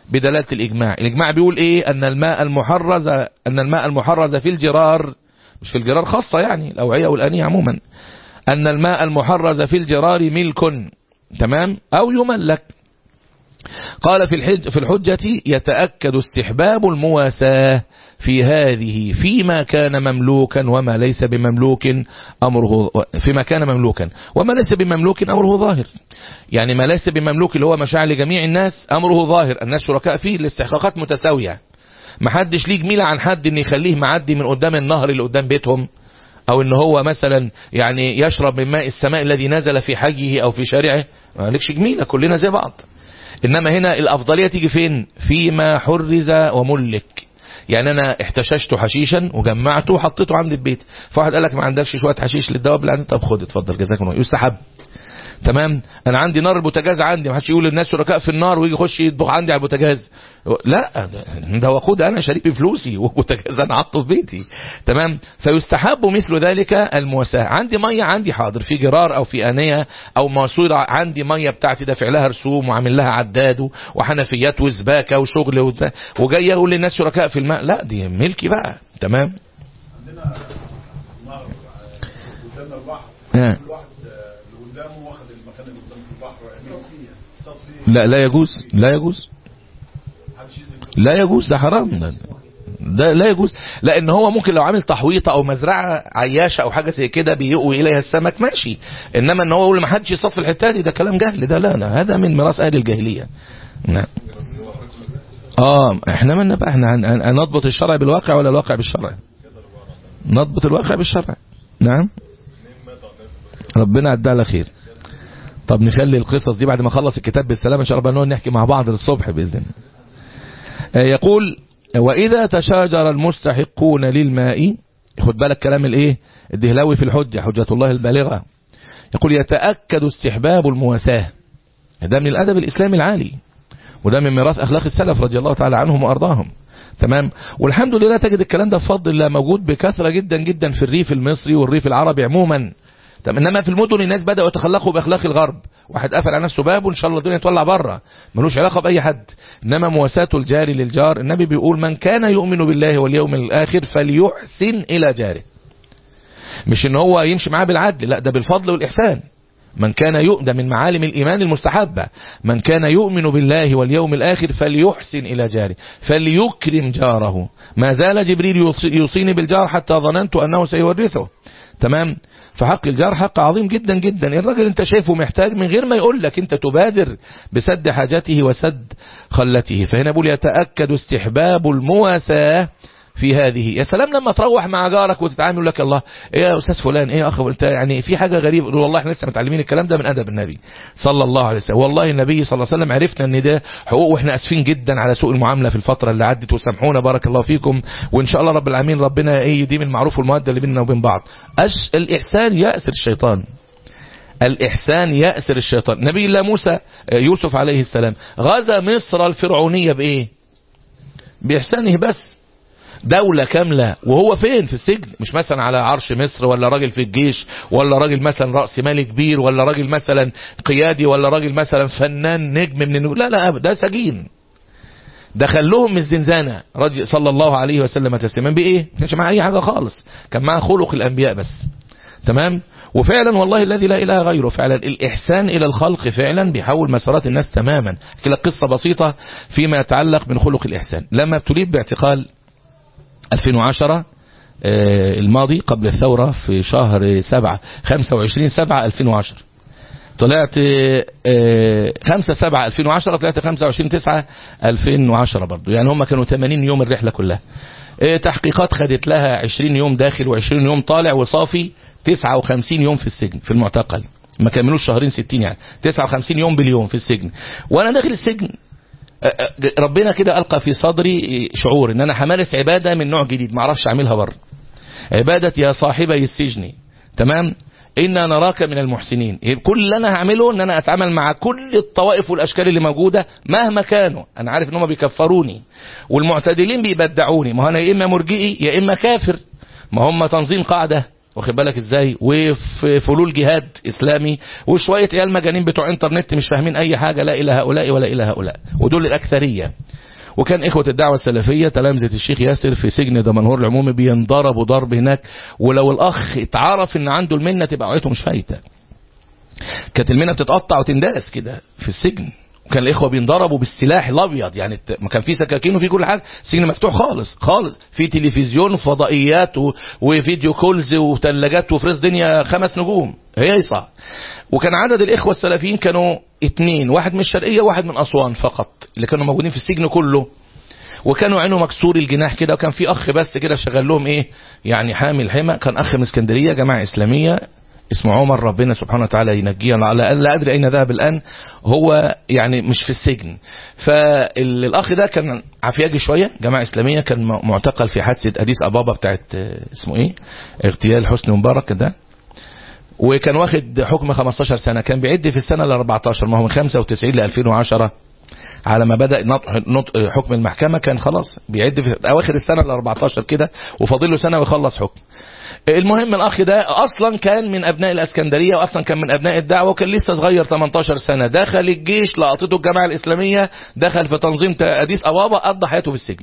بدلالة الإجماع الإجماع بيقول إيه أن الماء المحرز أن الماء المحرز في الجرار مش في الجرار خاصة يعني الأوعية والأنية عموما أن الماء المحرز في الجرار ملك تمام أو يملك قال في الحج في الحجة يتأكد استحباب المواساة في هذه فيما كان مملوكا وما ليس بمملوك أمره فيما كان مملوكا وما ليس بمملوك أمره ظاهر يعني ما ليس بمملوك اللي هو مشاعر لجميع الناس أمره ظاهر الناس شركاء فيه الاستحقاقات متساوية ما حدش ليه جميلة عن حد ان يخليه معدي من قدام النهر اللي قدام بيتهم او ان هو مثلا يعني يشرب من ماء السماء الذي نزل في حيه او في شارعه ما لكش جميلة كلنا زي بعض انما هنا الافضلية تيجي فين فيما حرز وملك يعني انا احتششت حشيشا وجمعته وحطيته عند البيت فواحد قال لك ما عندكش شويه حشيش للدواب اللي عندي طب خد اتفضل جزاك الله يستحب تمام انا عندي نار البوتاجاز عندي ما حدش يقول للناس شركاء في النار ويجي يخش يطبخ عندي على البوتاجاز لا ده وقود انا شريك بفلوسي وبوتاجاز انا حاطه في بيتي تمام فيستحب مثل ذلك المواساه عندي ميه عندي حاضر في جرار او في انيه او ماسوره عندي ميه بتاعتي دافع لها رسوم وعامل لها عداد وحنفيات وسباكه وشغل وبتاع وجاي اقول للناس شركاء في الماء لا دي ملكي بقى تمام عندنا نهر قدامنا البحر آه. كل واحد اللي قدامه واخد المكان اللي قدامه في البحر ويعمل اصطاد فيه لا لا يجوز لا يجوز محدش ينزل لا يجوز ده حرام ده, ده لا يجوز لان هو ممكن لو عامل تحويطه او مزرعه عياشه او حاجه زي كده بيقوي اليها السمك ماشي انما ان هو يقول ما حدش يصطاد في الحته دي ده كلام جهل ده لا لا هذا من ميراث اهل الجاهليه نعم اه احنا مالنا بقى احنا هن- هن- هنضبط الشرع بالواقع ولا الواقع بالشرع نضبط الواقع بالشرع نعم ربنا عدى على خير طب نخلي القصص دي بعد ما اخلص الكتاب بالسلامه ان شاء الله نقعد نحكي مع بعض للصبح باذن الله آه، يقول واذا تشاجر المستحقون للماء خد بالك كلام الايه الدهلاوي في الحجه حجه الله البالغه يقول يتاكد استحباب المواساه ده من الادب الاسلامي العالي وده من ميراث اخلاق السلف رضي الله تعالى عنهم وارضاهم تمام والحمد لله تجد الكلام ده بفضل الله موجود بكثره جدا جدا في الريف المصري والريف العربي عموما طب انما في المدن الناس بداوا يتخلقوا باخلاق الغرب واحد قفل على نفسه باب وان شاء الله الدنيا تولع بره ملوش علاقه باي حد انما مواساه الجار للجار النبي بيقول من كان يؤمن بالله واليوم الاخر فليحسن الى جاره مش ان هو يمشي معاه بالعدل لا ده بالفضل والاحسان من كان يؤمن ده من معالم الإيمان المستحبة من كان يؤمن بالله واليوم الآخر فليحسن إلى جاره فليكرم جاره ما زال جبريل يوصي- يوصيني بالجار حتى ظننت أنه سيورثه تمام فحق الجار حق عظيم جدا جدا الراجل انت شايفه محتاج من غير ما يقول لك انت تبادر بسد حاجته وسد خلته فهنا بقول يتأكد استحباب المواساة في هذه يا سلام لما تروح مع جارك وتتعامل لك الله ايه يا استاذ فلان ايه يا اخ انت يعني في حاجه غريبه يقول والله احنا لسه متعلمين الكلام ده من ادب النبي صلى الله عليه وسلم والله النبي صلى الله عليه وسلم عرفنا ان ده حقوق واحنا اسفين جدا على سوء المعامله في الفتره اللي عدت وسامحونا بارك الله فيكم وان شاء الله رب العالمين ربنا ايه يديم المعروف والموده اللي بيننا وبين بعض أش الاحسان ياسر الشيطان الإحسان يأسر الشيطان نبي الله موسى يوسف عليه السلام غزا مصر الفرعونية بإيه بإحسانه بس دولة كاملة وهو فين في السجن مش مثلا على عرش مصر ولا راجل في الجيش ولا راجل مثلا رأس مال كبير ولا راجل مثلا قيادي ولا راجل مثلا فنان نجم من النجوم لا لا أبدا ده سجين دخلهم من الزنزانة رضي صلى الله عليه وسلم تسليما بإيه ما كانش معاه أي حاجة خالص كان معاه خلق الأنبياء بس تمام وفعلا والله الذي لا إله غيره فعلا الإحسان إلى الخلق فعلا بيحول مسارات الناس تماما أحكي لك قصة بسيطة فيما يتعلق من خلق الإحسان لما ابتليت باعتقال 2010 آه، الماضي قبل الثورة في شهر 7 25 7 2010 طلعت آه، 5 7 2010 طلعت 25 9 2010 برضو يعني هم كانوا 80 يوم الرحلة كلها آه، تحقيقات خدت لها 20 يوم داخل و20 يوم طالع وصافي 59 يوم في السجن في المعتقل ما كملوش شهرين 60 يعني 59 يوم باليوم في السجن وانا داخل السجن ربنا كده ألقى في صدري شعور ان انا همارس عبادة من نوع جديد ما اعرفش اعملها بره عبادة يا صاحبي السجن تمام إنا نراك من المحسنين كل اللي أنا هعمله إن أنا أتعامل مع كل الطوائف والأشكال اللي موجودة مهما كانوا أنا عارف إن هم بيكفروني والمعتدلين بيبدعوني ما هو أنا يا إما مرجئي يا إما كافر ما هم تنظيم قاعدة واخد بالك ازاي وفي فلول جهاد اسلامي وشويه عيال مجانين بتوع انترنت مش فاهمين اي حاجه لا الى هؤلاء ولا الى هؤلاء ودول الاكثريه وكان إخوة الدعوة السلفية تلامذة الشيخ ياسر في سجن دمنهور العمومي بينضربوا ضرب هناك ولو الأخ اتعرف إن عنده المنة تبقى وعيته مش فايتة كانت المنة بتتقطع وتنداس كده في السجن وكان الاخوه بينضربوا بالسلاح الابيض يعني الت- ما كان في سكاكين وفي كل حاجه سجن مفتوح خالص خالص في تلفزيون وفضائيات و... وفيديو كولز وثلاجات وفريز دنيا خمس نجوم هيصة وكان عدد الاخوه السلفيين كانوا اتنين واحد من الشرقيه وواحد من اسوان فقط اللي كانوا موجودين في السجن كله وكانوا عينه مكسور الجناح كده وكان في اخ بس كده شغال لهم ايه يعني حامي الحمى كان اخ من اسكندريه جماعه اسلاميه اسمه عمر ربنا سبحانه وتعالى ينجيه لا, لا ادري اين ذهب الان هو يعني مش في السجن فالاخ ده كان عفياجي شويه جماعه اسلاميه كان م- معتقل في حادثه اديس ابابا بتاعت آه، اسمه ايه اغتيال حسني مبارك ده وكان واخد حكم 15 سنه كان بيعد في السنه ال 14 ما هو من 95 ل 2010 على ما بدأ نطق نطق حكم المحكمة كان خلاص بيعد في أواخر السنة ال 14 كده وفاضل له سنة ويخلص حكم. المهم الأخ ده أصلا كان من أبناء الأسكندرية وأصلا كان من أبناء الدعوة وكان لسه صغير 18 سنة دخل الجيش لقطته الجماعة الإسلامية دخل في تنظيم أديس أبابا قضى حياته في السجن.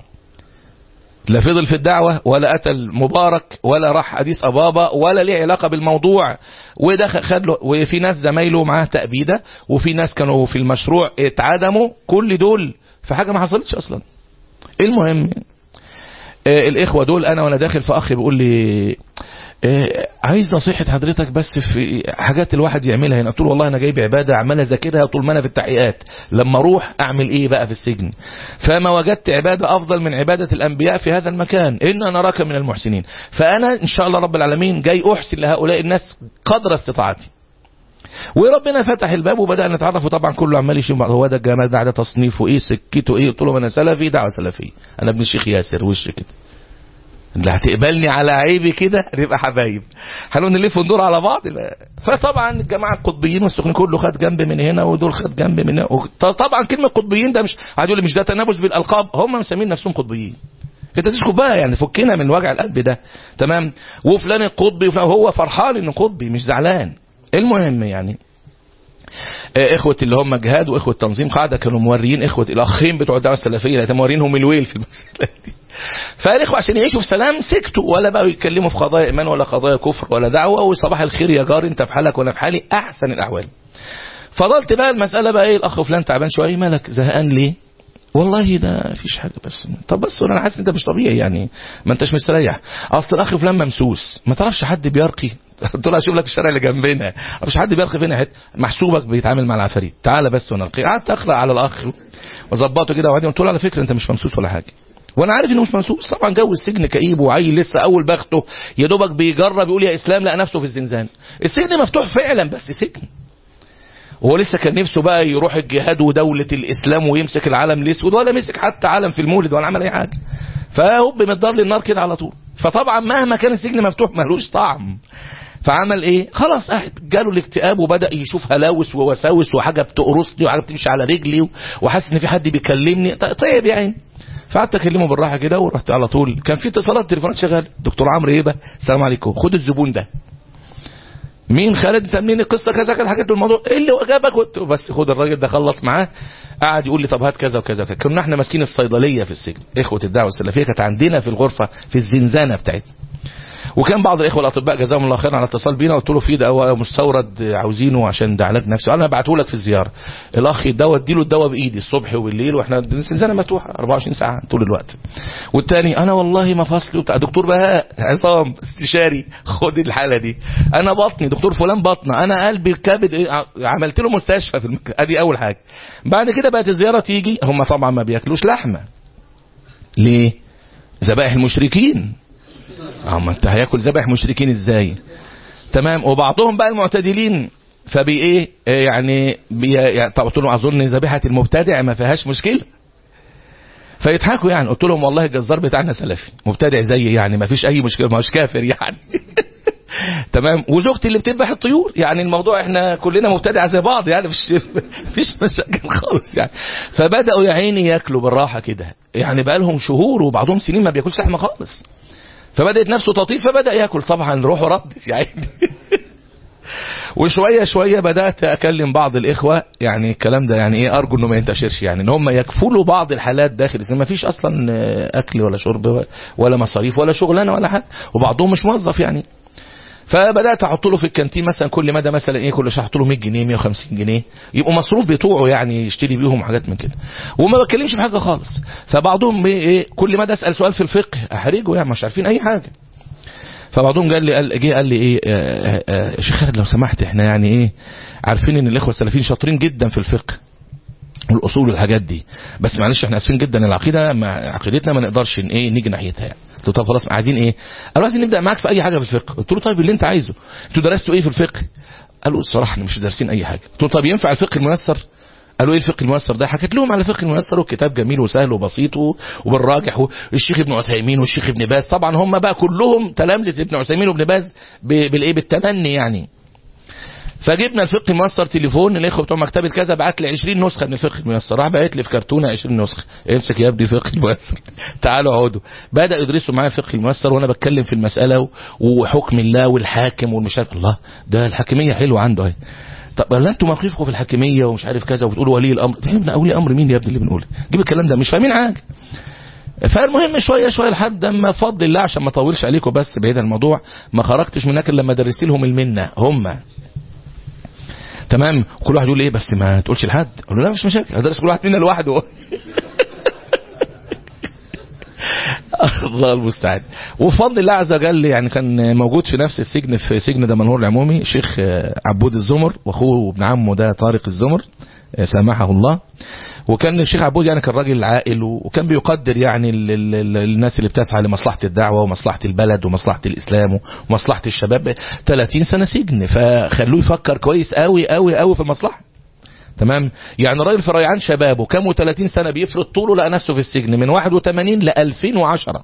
لا فضل في الدعوة ولا قتل مبارك ولا راح أديس أبابا ولا ليه علاقة بالموضوع ودخل خد له وفي ناس زمايله معاه تأبيدة وفي ناس كانوا في المشروع اتعدموا كل دول في حاجة ما حصلتش أصلا المهم آه الإخوة دول أنا وأنا داخل في أخ بيقول لي آه عايز نصيحة حضرتك بس في حاجات الواحد يعملها هنا قلت له والله أنا جايب عبادة عمال أذاكرها طول ما أنا في التحقيقات لما أروح أعمل إيه بقى في السجن فما وجدت عبادة أفضل من عبادة الأنبياء في هذا المكان إن نراك من المحسنين فأنا إن شاء الله رب العالمين جاي أحسن لهؤلاء الناس قدر استطاعتي وربنا فتح الباب وبدأنا نتعرف وطبعا كله عمال يشوف هو ده الجمال ده ده تصنيفه ايه سكته ايه قلت له انا سلفي دعوه سلفيه انا ابن الشيخ ياسر وش كده اللي هتقبلني على عيبي كده نبقى حبايب هنقول نلف وندور على بعض لا فطبعا الجماعه القطبيين والسخنين كله خد جنب من هنا ودول خد جنب من هنا طبعا كلمه قطبيين ده مش هتقول لي مش ده تنابز بالالقاب هم مسمين نفسهم قطبيين انت تسكت بقى يعني فكنا من وجع القلب ده تمام وفلان القطبي وفلان هو فرحان انه قطبي مش زعلان المهم يعني اخوة اللي هم جهاد واخوة تنظيم قاعدة كانوا موريين اخوة الاخين بتوع الدعوة السلفية اللي مورينهم الويل في المسألة دي فالاخوة عشان يعيشوا في سلام سكتوا ولا بقوا يتكلموا في قضايا ايمان ولا قضايا كفر ولا دعوة وصباح الخير يا جار انت في حالك وانا في حالي احسن الاحوال فضلت بقى المسألة بقى ايه الاخ فلان تعبان شوية مالك زهقان ليه والله ده مفيش حاجة بس طب بس انا حاسس ان انت مش طبيعي يعني ما انتش مستريح اصل الاخ فلان ممسوس ما تعرفش حد بيرقي قلت له اشوف لك الشارع اللي جنبنا مش حد بيرقي فينا حته محسوبك بيتعامل مع العفاريت تعالى بس ونلقي قعدت اقرا على الاخ وظبطه كده وبعدين قلت له على فكره انت مش ممسوس ولا حاجه وانا عارف انه مش ممسوس طبعا جو السجن كئيب وعيل لسه اول بخته يا دوبك بيجرب يقول يا اسلام لقى نفسه في الزنزان السجن مفتوح فعلا بس سجن وهو لسه كان نفسه بقى يروح الجهاد ودولة الإسلام ويمسك العلم الأسود ولا مسك حتى علم في المولد ولا عمل أي حاجة فهوب من الدار للنار كده على طول فطبعا مهما كان السجن مفتوح ملوش طعم فعمل ايه خلاص قاعد جاله الاكتئاب وبدا يشوف هلاوس ووساوس وحاجه بتقرصني وحاجه بتمشي على رجلي وحاسس ان في حد بيكلمني طيب يا عيني فقعدت اكلمه بالراحه كده ورحت على طول كان في اتصالات تليفونات شغال دكتور عمرو ايه بقى السلام عليكم خد الزبون ده مين خالد انت منين القصه كذا كذا حكيت الموضوع ايه اللي جابك قلت بس خد الراجل ده خلص معاه قعد يقول لي طب هات كذا وكذا وكذا كنا احنا ماسكين الصيدليه في السجن اخوه الدعوه السلفيه كانت عندنا في الغرفه في الزنزانه بتاعتنا وكان بعض الاخوه الاطباء جزاهم الله خيرا على اتصال بينا قلت له في دواء مستورد عاوزينه عشان ده علاج نفسي انا بعته لك في الزياره الاخ الدواء اديله الدواء بايدي الصبح وبالليل واحنا الزنزانه مفتوحه 24 ساعه طول الوقت والتاني انا والله مفاصلي وبتاع دكتور بهاء عصام استشاري خد الحاله دي انا بطني دكتور فلان بطنه انا قلبي الكبد عملت له مستشفى في المك... ادي اول حاجه بعد كده بقت الزياره تيجي هم طبعا ما بياكلوش لحمه ليه ذبائح المشركين اما انت هياكل ذبح مشركين ازاي تمام وبعضهم بقى المعتدلين فبي ايه يعني, بي يعني طب قلت لهم اظن ذبيحه المبتدع ما فيهاش مشكله فيضحكوا يعني قلت لهم والله الجزار بتاعنا سلفي مبتدع زي يعني ما فيش اي مشكله ما هوش كافر يعني تمام وزوجتي اللي بتذبح الطيور يعني الموضوع احنا كلنا مبتدع زي بعض يعني مش مفيش مشاكل خالص يعني فبداوا يا عيني ياكلوا بالراحه كده يعني بقى لهم شهور وبعضهم سنين ما بياكلش لحمه خالص فبدات نفسه تطيب فبدا ياكل طبعا روحه ردت يا عيني وشويه شويه بدات اكلم بعض الاخوه يعني الكلام ده يعني ايه ارجو انه ما ينتشرش يعني ان هم يكفلوا بعض الحالات داخل السجن ما فيش اصلا آه، اكل ولا شرب ولا مصاريف ولا شغلانه ولا حاجه وبعضهم مش موظف يعني فبدات احط له في الكانتين مثلا كل مدى مثلا ايه كل شهر احط له 100 جنيه 150 جنيه يبقوا مصروف بتوعه يعني يشتري بيهم حاجات من كده وما بتكلمش في حاجه خالص فبعضهم بي- ايه كل مدى اسال سؤال في الفقه احرجه يعني مش عارفين اي حاجه فبعضهم قال لي قال جه قال لي ايه آه، آه، يا شيخ خالد لو سمحت احنا يعني ايه عارفين ان الاخوه السلفيين شاطرين جدا في الفقه والاصول والحاجات دي بس معلش احنا اسفين جدا العقيده مع عقيدتنا ما نقدرش ن- ايه نيجي ناحيتها يعني قلت له طب خلاص عايزين ايه قالوا عايزين نبدا معاك في اي حاجه في الفقه قلت له طيب اللي انت عايزه انتوا درستوا ايه في الفقه قالوا الصراحه احنا مش دارسين اي حاجه قلت له طب ينفع الفقه الميسر قالوا ايه الفقه الميسر ده حكيت لهم على الفقه الميسر والكتاب جميل وسهل وبسيط و- وبالراجح والشيخ ابن عثيمين والشيخ ابن باز طبعا هم بقى كلهم تلامذه ابن عثيمين وابن باز ب- بالايه بالتمني يعني فجبنا الفقه الميسر تليفون الاخوه بتوع مكتبه كذا بعت لي 20 نسخه من الفقه الميسر راح بعت لي في كرتونه 20 نسخه امسك يا ابني الفقه الميسر تعالوا اقعدوا بدا يدرسوا معايا الفقه الميسر وانا بتكلم في المساله و- وحكم الله والحاكم والمش عارف الله ده الحاكميه حلوه عنده اهي طب لا انتوا موقفكم في الحاكميه ومش عارف كذا وبتقولوا ولي الامر ده ابن اولي امر مين يا ابني اللي بنقوله جيب الكلام ده مش فاهمين حاجه فالمهم شويه شويه لحد اما بفضل الله عشان ما اطولش عليكم بس بعيد عن الموضوع ما خرجتش من هناك الا لما درست لهم المنه هم تمام كل واحد يقول ايه بس ما تقولش لحد اقول له لا مش مشاكل هدرس كل واحد منا لوحده الله المستعان وبفضل الله عز وجل يعني كان موجود في نفس السجن في سجن دمنهور العمومي شيخ آه، عبود الزمر واخوه وابن عمه ده طارق الزمر آه، سامحه الله وكان الشيخ عبود يعني كان راجل عاقل وكان بيقدر يعني ال ال ال الناس اللي بتسعى لمصلحة الدعوة ومصلحة البلد ومصلحة الإسلام ومصلحة الشباب 30 سنة سجن فخلوه يفكر كويس قوي قوي قوي في المصلحة تمام يعني راجل في ريعان شبابه كام 30 سنة بيفرض طوله لقى نفسه في السجن من 81 ل 2010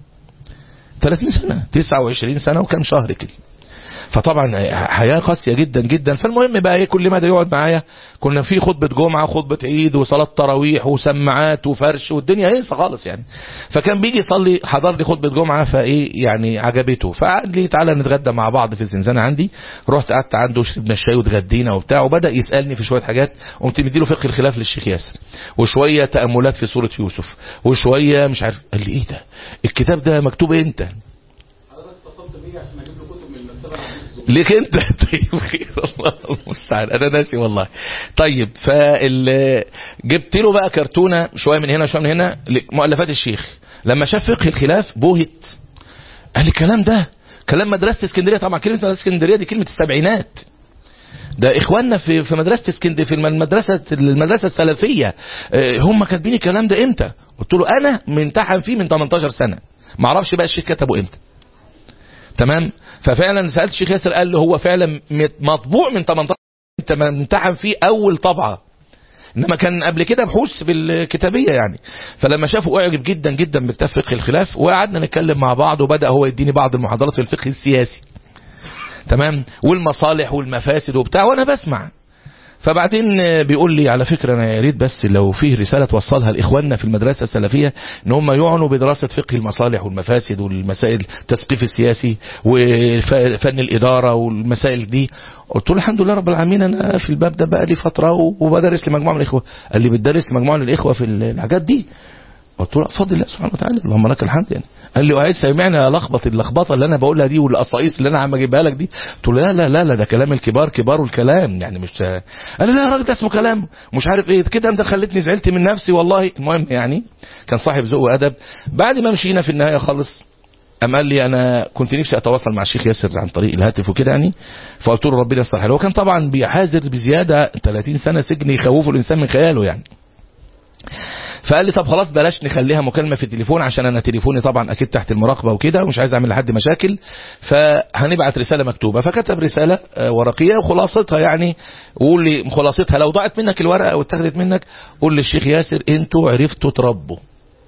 30 سنة 29 سنة وكام شهر كده فطبعا حياة قاسية جدا جدا فالمهم بقى ايه كل مدى يقعد معايا كنا في خطبة جمعة وخطبة عيد وصلاة تراويح وسماعات وفرش والدنيا هيصة خالص يعني فكان بيجي يصلي حضر لي خطبة جمعة فايه يعني عجبته فقعد لي تعالى نتغدى مع بعض في الزنزانة عندي رحت قعدت عنده شربنا الشاي واتغدينا وبتاع وبدأ يسألني في شوية حاجات قمت مديله فقه الخلاف للشيخ ياسر وشوية تأملات في سورة يوسف وشوية مش عارف قال لي ايه ده الكتاب ده مكتوب امتى حضرتك اتصلت بيا عشان اجيب له كتب من المكتبه العزيز الزهري ليك انت طيب خير الله المستعان انا ناسي والله طيب فال جبت له بقى كرتونه شويه من هنا شويه من هنا مؤلفات الشيخ لما شاف فقه الخلاف بوهت قال لي الكلام ده كلام مدرسه اسكندريه طبعا كلمه مدرسه اسكندريه دي كلمه السبعينات ده اخواننا في في مدرسه اسكندريه في المدرسه المدرسه السلفيه اه، هم كاتبين الكلام ده امتى قلت له انا ممتحن فيه من 18 سنه ما اعرفش بقى الشيخ كتبه امتى تمام ففعلا سالت الشيخ ياسر قال له هو فعلا مت- مطبوع من 18 انت امتحن فيه اول طبعه انما كان قبل كده بحوث بالكتابيه يعني فلما شافه اعجب جدا جدا بكتاب فقه الخلاف وقعدنا نتكلم مع بعض وبدا هو يديني بعض المحاضرات في الفقه السياسي تمام والمصالح والمفاسد وبتاع وانا بسمع فبعدين بيقول لي على فكرة أنا يا ريت بس لو فيه رسالة توصلها لإخواننا في المدرسة السلفية إن هم يعنوا بدراسة فقه المصالح والمفاسد والمسائل التثقيف السياسي وفن الإدارة والمسائل دي قلت له الحمد لله رب العالمين أنا في الباب ده بقى لي فترة وبدرس لمجموعة من الإخوة قال لي بتدرس لمجموعة من الإخوة في الحاجات دي قلت له بفضل الله سبحانه وتعالى اللهم لك الحمد يعني قال لي وعايز سامعني الخبط اللخبطه اللي انا بقولها دي والقصايص اللي انا عم اجيبها لك دي قلت له لا لا لا لا ده كلام الكبار كبار الكلام يعني مش قال لي لا يا راجل ده اسمه كلام مش عارف ايه كده انت خلتني زعلت من نفسي والله المهم يعني كان صاحب ذوق وادب بعد ما مشينا في النهايه خالص قام قال لي انا كنت نفسي اتواصل مع الشيخ ياسر عن طريق الهاتف وكده يعني فقلت له ربنا يصلح حاله هو كان طبعا بيحاذر بزياده 30 سنه سجن يخوفوا الانسان من خياله يعني فقال لي طب خلاص بلاش نخليها مكالمة في التليفون عشان انا تليفوني طبعا اكيد تحت المراقبة وكده ومش عايز اعمل لحد مشاكل فهنبعت رسالة مكتوبة فكتب رسالة آه، ورقية وخلاصتها يعني وقول لي خلاصتها لو ضاعت منك الورقة او اتخذت منك قول للشيخ ياسر انتوا عرفتوا تربوا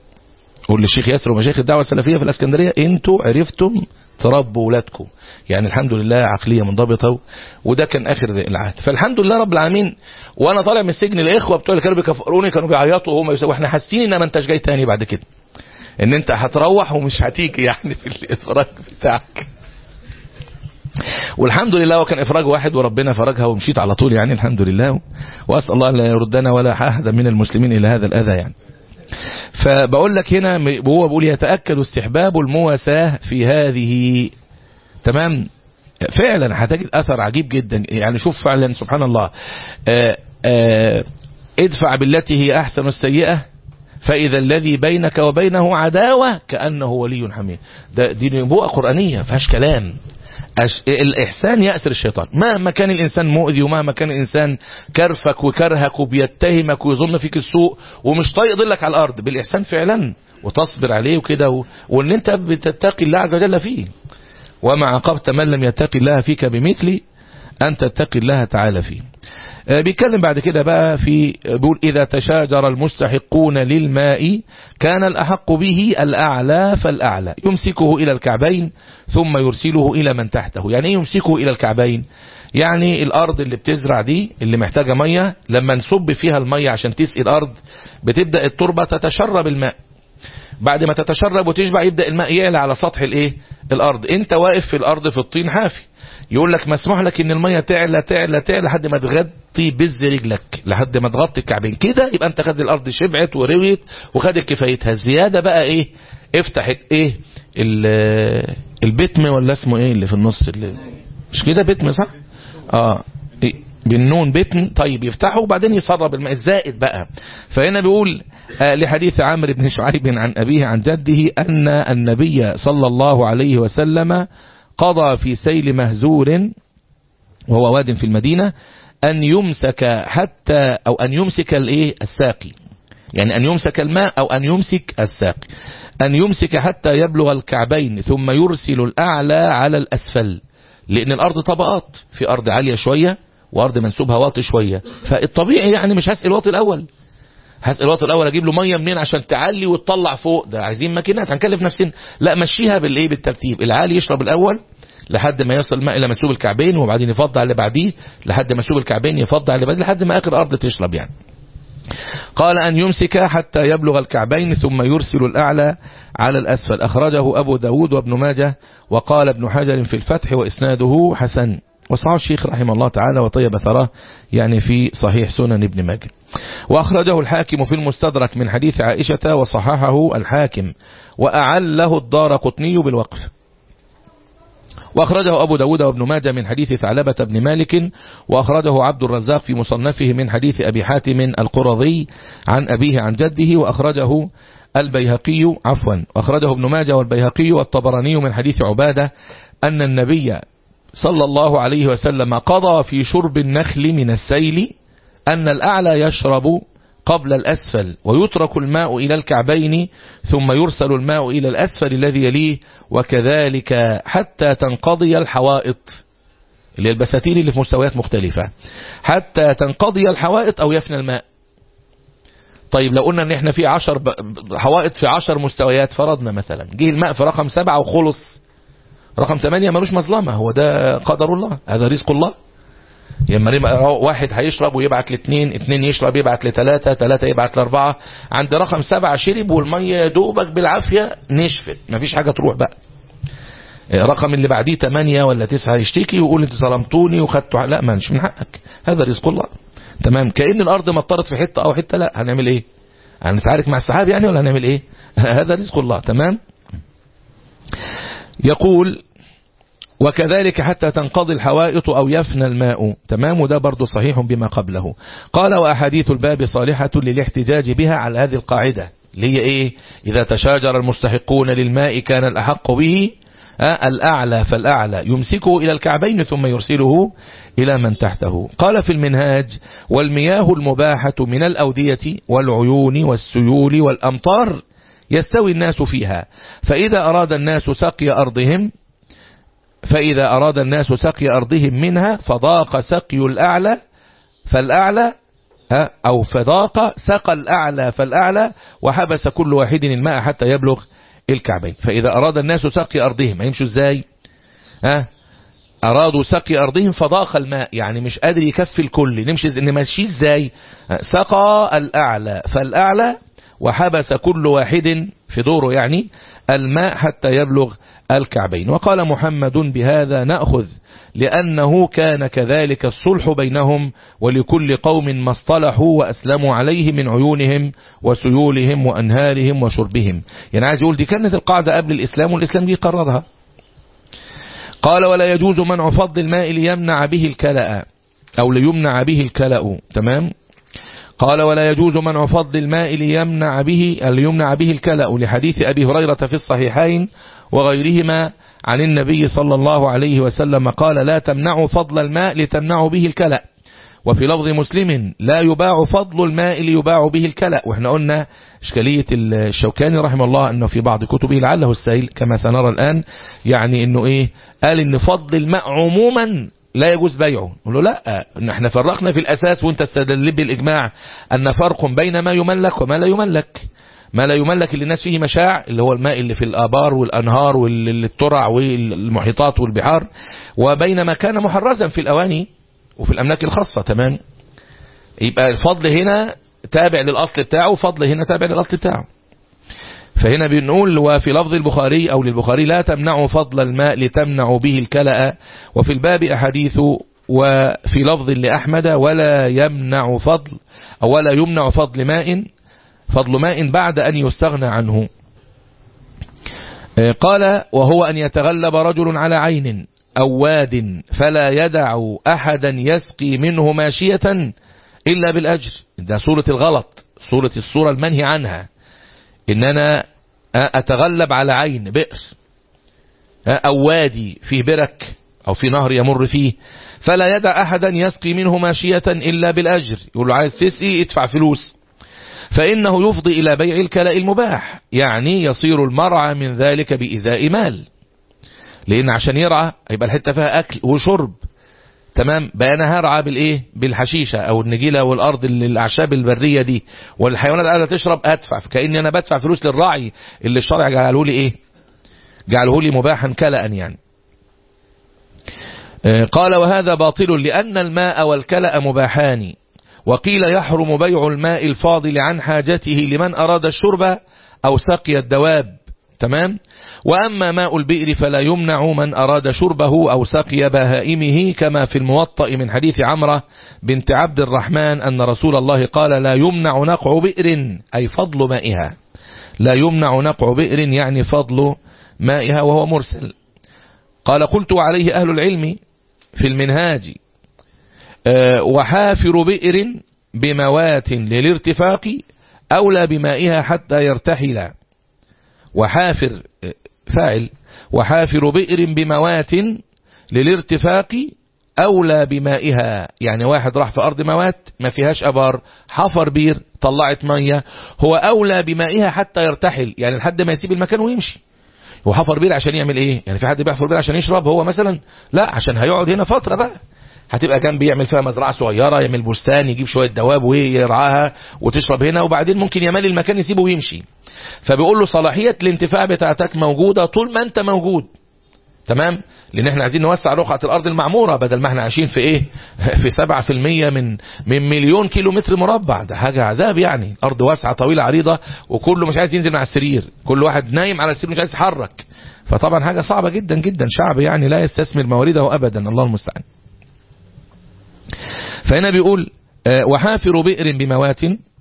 قول للشيخ ياسر ومشايخ الدعوة السلفية في الاسكندرية انتوا عرفتم تربوا ولادكم يعني الحمد لله عقلية منضبطة و- وده كان اخر العهد فالحمد لله رب العالمين وانا طالع من السجن الاخوة بتوع اللي كانوا بيكفروني كانوا بيعيطوا وهم يسووا احنا حاسين ان ما انتش جاي تاني بعد كده ان انت هتروح ومش هتيجي يعني في الافراج بتاعك والحمد لله هو كان افراج واحد وربنا فرجها ومشيت على طول يعني الحمد لله واسال الله لا يردنا ولا احد من المسلمين الى هذا الاذى يعني فبقول لك هنا هو بيقول يتاكد استحباب المواساه في هذه تمام فعلا هتجد اثر عجيب جدا يعني شوف فعلا سبحان الله آآ آآ ادفع بالتي هي احسن السيئه فاذا الذي بينك وبينه عداوه كانه ولي حميم ده دي نبوءه قرانيه فيهاش كلام أش... الإحسان يأسر الشيطان مهما كان الإنسان مؤذي ومهما كان الإنسان كرفك وكرهك وبيتهمك ويظن فيك السوء ومش طايق ظلك على الأرض بالإحسان فعلا وتصبر عليه وكده و... وإن أنت بتتقي الله عز وجل فيه وما عاقبت من لم يتقي الله فيك بمثل أن تتقي الله تعالى فيه بيتكلم بعد كده بقى في بيقول إذا تشاجر المستحقون للماء كان الأحق به الأعلى فالأعلى يمسكه إلى الكعبين ثم يرسله إلى من تحته يعني إيه يمسكه إلى الكعبين يعني الأرض اللي بتزرع دي اللي محتاجة مية لما نصب فيها المية عشان تسقي الأرض بتبدأ التربة تتشرب الماء بعد ما تتشرب وتشبع يبدأ الماء يعلى على سطح الايه الأرض انت واقف في الأرض في الطين حافي يقول لك مسموح لك ان المية تعلى تعلى تعلى لحد ما تغطي بز رجلك لحد ما تغطي الكعبين كده يبقى انت خد الارض شبعت ورويت وخدت كفايتها الزيادة بقى ايه افتح ايه البتم ولا اسمه ايه اللي في النص اللي مش كده بتم صح اه إيه بالنون بتن طيب يفتحه وبعدين يسرب الماء الزائد بقى فهنا بيقول آه لحديث عمرو بن شعيب عن أبيه عن جده أن النبي صلى الله عليه وسلم قضى في سيل مهزور وهو واد في المدينة أن يمسك حتى أو أن يمسك الايه الساقي يعني أن يمسك الماء أو أن يمسك الساقي أن يمسك حتى يبلغ الكعبين ثم يرسل الأعلى على الأسفل لأن الأرض طبقات في أرض عالية شوية وأرض منسوبها واطي شوية فالطبيعي يعني مش هسأل الواطي الأول هسأل الوقت الأول أجيب له مية منين عشان تعلي وتطلع فوق ده عايزين ماكينات هنكلف نفسنا لا مشيها بالإيه بالترتيب العالي يشرب الأول لحد ما يصل الماء إلى منسوب الكعبين وبعدين يفضل على اللي بعديه لحد منسوب الكعبين يفضل على اللي بعديه لحد ما آخر الأرض تشرب يعني قال أن يمسك حتى يبلغ الكعبين ثم يرسل الأعلى على الأسفل أخرجه أبو داود وابن ماجه وقال ابن حجر في الفتح وإسناده حسن وصعه الشيخ رحمه الله تعالى وطيب ثراه يعني في صحيح سنن ابن ماجه وأخرجه الحاكم في المستدرك من حديث عائشة وصححه الحاكم وأعله الدار قطني بالوقف وأخرجه أبو داود وابن ماجه من حديث ثعلبة بن مالك وأخرجه عبد الرزاق في مصنفه من حديث أبي حاتم القرظي عن أبيه عن جده وأخرجه البيهقي عفوا أخرجه ابن ماجه والبيهقي والطبراني من حديث عبادة أن النبي صلى الله عليه وسلم قضى في شرب النخل من السيل أن الأعلى يشرب قبل الأسفل ويترك الماء إلى الكعبين ثم يرسل الماء إلى الأسفل الذي يليه وكذلك حتى تنقضي الحوائط اللي البساتين اللي في مستويات مختلفة حتى تنقضي الحوائط أو يفنى الماء طيب لو قلنا ان احنا في عشر حوائط في عشر مستويات فرضنا مثلا جه الماء في رقم سبعة وخلص رقم ثمانية ملوش مظلمة هو ده قدر الله هذا رزق الله لما واحد هيشرب ويبعت لاثنين اثنين يشرب يبعت لثلاثة ثلاثة يبعت لاربعة عند رقم سبعة شرب والمية دوبك بالعافية نشفت مفيش حاجة تروح بقى رقم اللي بعديه ثمانية ولا تسعة يشتكي ويقول انت ظلمتوني وخدتوا لا ما مش من حقك هذا رزق الله تمام كأن الارض مطرت في حتة او حتة لا هنعمل ايه هنتعارك مع السحاب يعني ولا هنعمل ايه هذا رزق الله تمام يقول وكذلك حتى تنقضي الحوائط أو يفنى الماء تمام ده برضو صحيح بما قبله قال وأحاديث الباب صالحة للاحتجاج بها على هذه القاعدة اللي هي إيه إذا تشاجر المستحقون للماء كان الأحق به الأعلى فالأعلى يمسكه إلى الكعبين ثم يرسله إلى من تحته قال في المنهاج والمياه المباحة من الأودية والعيون والسيول والأمطار يستوي الناس فيها فإذا أراد الناس سقي أرضهم فإذا أراد الناس سقي أرضهم منها فضاق سقي الأعلى فالأعلى أو فضاق سقى الأعلى فالأعلى وحبس كل واحد الماء حتى يبلغ الكعبين فإذا أراد الناس سقي أرضهم هيمشوا إزاي ها أرادوا سقي أرضهم فضاق الماء يعني مش قادر يكفي الكل نمشي نمشي إزاي سقى الأعلى فالأعلى وحبس كل واحد في دوره يعني الماء حتى يبلغ الكعبين وقال محمد بهذا نأخذ لأنه كان كذلك الصلح بينهم ولكل قوم ما اصطلحوا وأسلموا عليه من عيونهم وسيولهم وأنهارهم وشربهم يعني عايز يقول دي كانت القاعدة قبل الإسلام والإسلام دي قررها قال ولا يجوز منع فضل الماء ليمنع به الكلأ أو ليمنع به الكلأ تمام قال ولا يجوز منع فضل الماء ليمنع به ليمنع به الكلأ لحديث أبي هريرة في الصحيحين وغيرهما عن النبي صلى الله عليه وسلم قال لا تمنعوا فضل الماء لتمنعوا به الكلأ وفي لفظ مسلم لا يباع فضل الماء ليباع به الكلأ واحنا قلنا اشكالية الشوكاني رحمه الله انه في بعض كتبه لعله السائل كما سنرى الان يعني انه ايه قال ان فضل الماء عموما لا يجوز بيعه نقول له لا ان احنا فرقنا في الاساس وانت استدل بالاجماع ان فرق بين ما يملك وما لا يملك ما لا يملك اللي الناس فيه مشاع اللي هو الماء اللي في الآبار والأنهار والترع والمحيطات والبحار وبين ما كان محرزا في الأواني وفي الأملاك الخاصة تمام يبقى الفضل هنا تابع للأصل بتاعه وفضل هنا تابع للأصل بتاعه فهنا بنقول وفي لفظ البخاري أو للبخاري لا تمنعوا فضل الماء لتمنعوا به الكلأ وفي الباب أحاديث وفي لفظ لأحمد ولا يمنع فضل أو ولا يمنع فضل ماء فضل ماء بعد أن يستغنى عنه قال وهو أن يتغلب رجل على عين أو واد فلا يدع أحدا يسقي منه ماشية إلا بالأجر ده صورة الغلط صورة الصورة المنهي عنها إن أنا أتغلب على عين بئر أو وادي فيه برك أو في نهر يمر فيه فلا يدع أحدا يسقي منه ماشية إلا بالأجر يقول له عايز تسقي ادفع فلوس فإنه يفضي إلى بيع الكلاء المباح يعني يصير المرعى من ذلك بإزاء مال لأن عشان يرعى يبقى الحتة فيها أكل وشرب تمام بقى أنا هرعى بالإيه بالحشيشة أو النجيلة والأرض الأعشاب البرية دي والحيوانات قاعدة تشرب أدفع كأني أنا بدفع فلوس للراعي اللي الشرع جعله لي إيه جعله لي مباحا كلأ يعني قال وهذا باطل لأن الماء والكلأ مباحان وقيل يحرم بيع الماء الفاضل عن حاجته لمن أراد الشرب أو سقي الدواب تمام وأما ماء البئر فلا يمنع من أراد شربه أو سقي بهائمه كما في الموطأ من حديث عمرة بنت عبد الرحمن أن رسول الله قال لا يمنع نقع بئر أي فضل مائها لا يمنع نقع بئر يعني فضل مائها وهو مرسل قال قلت عليه أهل العلم في المنهاج وحافر بئر بموات للارتفاق أولى بمائها حتى يرتحل وحافر فاعل وحافر بئر بموات للارتفاق أولى بمائها يعني واحد راح في أرض موات ما فيهاش أبار حفر بير طلعت مية هو أولى بمائها حتى يرتحل يعني لحد ما يسيب المكان ويمشي هو حفر بير عشان يعمل ايه يعني في حد بيحفر بير عشان يشرب هو مثلا لا عشان هيقعد هنا فترة بقى هتبقى جنب يعمل فيها مزرعة صغيرة يعمل بستان يجيب شوية دواب ويرعاها وتشرب هنا وبعدين ممكن يمال المكان يسيبه ويمشي فبيقول له صلاحية الانتفاع بتاعتك موجودة طول ما انت موجود تمام لان احنا عايزين نوسع رقعة الارض المعمورة بدل ما احنا عايشين في ايه في سبعة في المية من من مليون كيلو متر مربع ده حاجة عذاب يعني ارض واسعة طويلة عريضة وكله مش عايز ينزل من على السرير كل واحد نايم على السرير مش عايز يتحرك فطبعا حاجة صعبة جدا جدا شعب يعني لا يستثمر موارده ابدا الله المستعان فهنا بيقول وحافر بئر بموات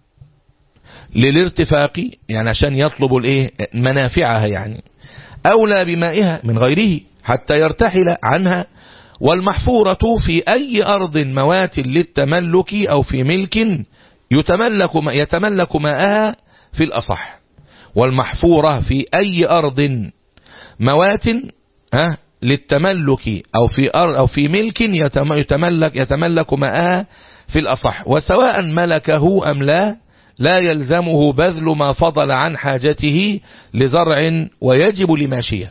للارتفاق يعني عشان يطلب الايه منافعها يعني أولى بمائها من غيره حتى يرتحل عنها والمحفورة في أي أرض موات للتملك أو في ملك يتملك يتملك ماءها في الأصح والمحفورة في أي أرض موات ها للتملك أو في أرض أو في ملك يتملك يتملك ماءها في الأصح وسواء ملكه أم لا لا يلزمه بذل ما فضل عن حاجته لزرع ويجب لماشية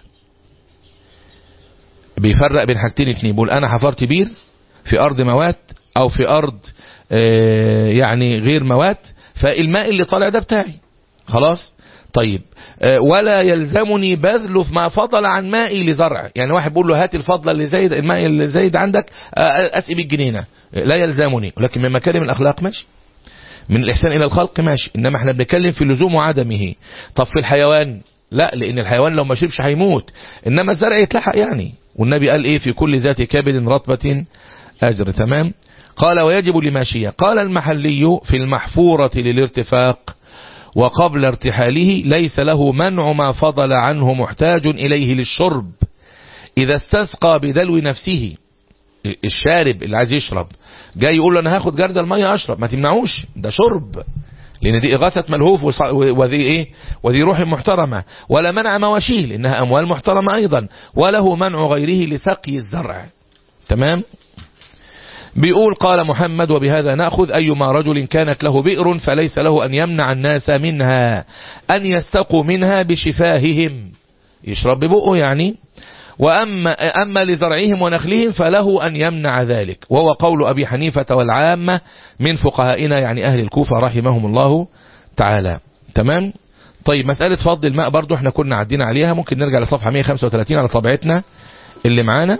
بيفرق بين حاجتين اتنين بيقول انا حفرت بير في ارض موات او في ارض اه يعني غير موات فالماء اللي طالع ده بتاعي خلاص طيب اه ولا يلزمني بذل ما فضل عن مائي لزرع يعني واحد بيقول له هات الفضل اللي زايد الماء اللي زايد عندك اه اسقي بالجنينه لا يلزمني ولكن من مكارم الاخلاق ماشي من الإحسان إلى الخلق ماشي إنما احنا بنتكلم في اللزوم وعدمه طب في الحيوان لا لأن الحيوان لو ما شربش هيموت إنما الزرع يتلحق يعني والنبي قال إيه في كل ذات كبد رطبة أجر تمام قال ويجب لماشية قال المحلي في المحفورة للارتفاق وقبل ارتحاله ليس له منع ما فضل عنه محتاج إليه للشرب إذا استسقى بدلو نفسه الشارب اللي عايز يشرب جاي يقول له أنا هاخد جرد المية أشرب ما تمنعوش ده شرب لأن دي إغاثة ملهوف وص- وذي إيه وذي روح محترمة ولا منع مواشيه لأنها أموال محترمة أيضا وله منع غيره لسقي الزرع تمام بيقول قال محمد وبهذا نأخذ أيما رجل كانت له بئر فليس له أن يمنع الناس منها أن يستقوا منها بشفاههم يشرب ببقه يعني وأما أما لزرعهم ونخلهم فله أن يمنع ذلك وهو قول أبي حنيفة والعامة من فقهائنا يعني أهل الكوفة رحمهم الله تعالى تمام طيب مسألة فضل الماء برضو احنا كنا عدينا عليها ممكن نرجع لصفحة 135 على طبيعتنا اللي معانا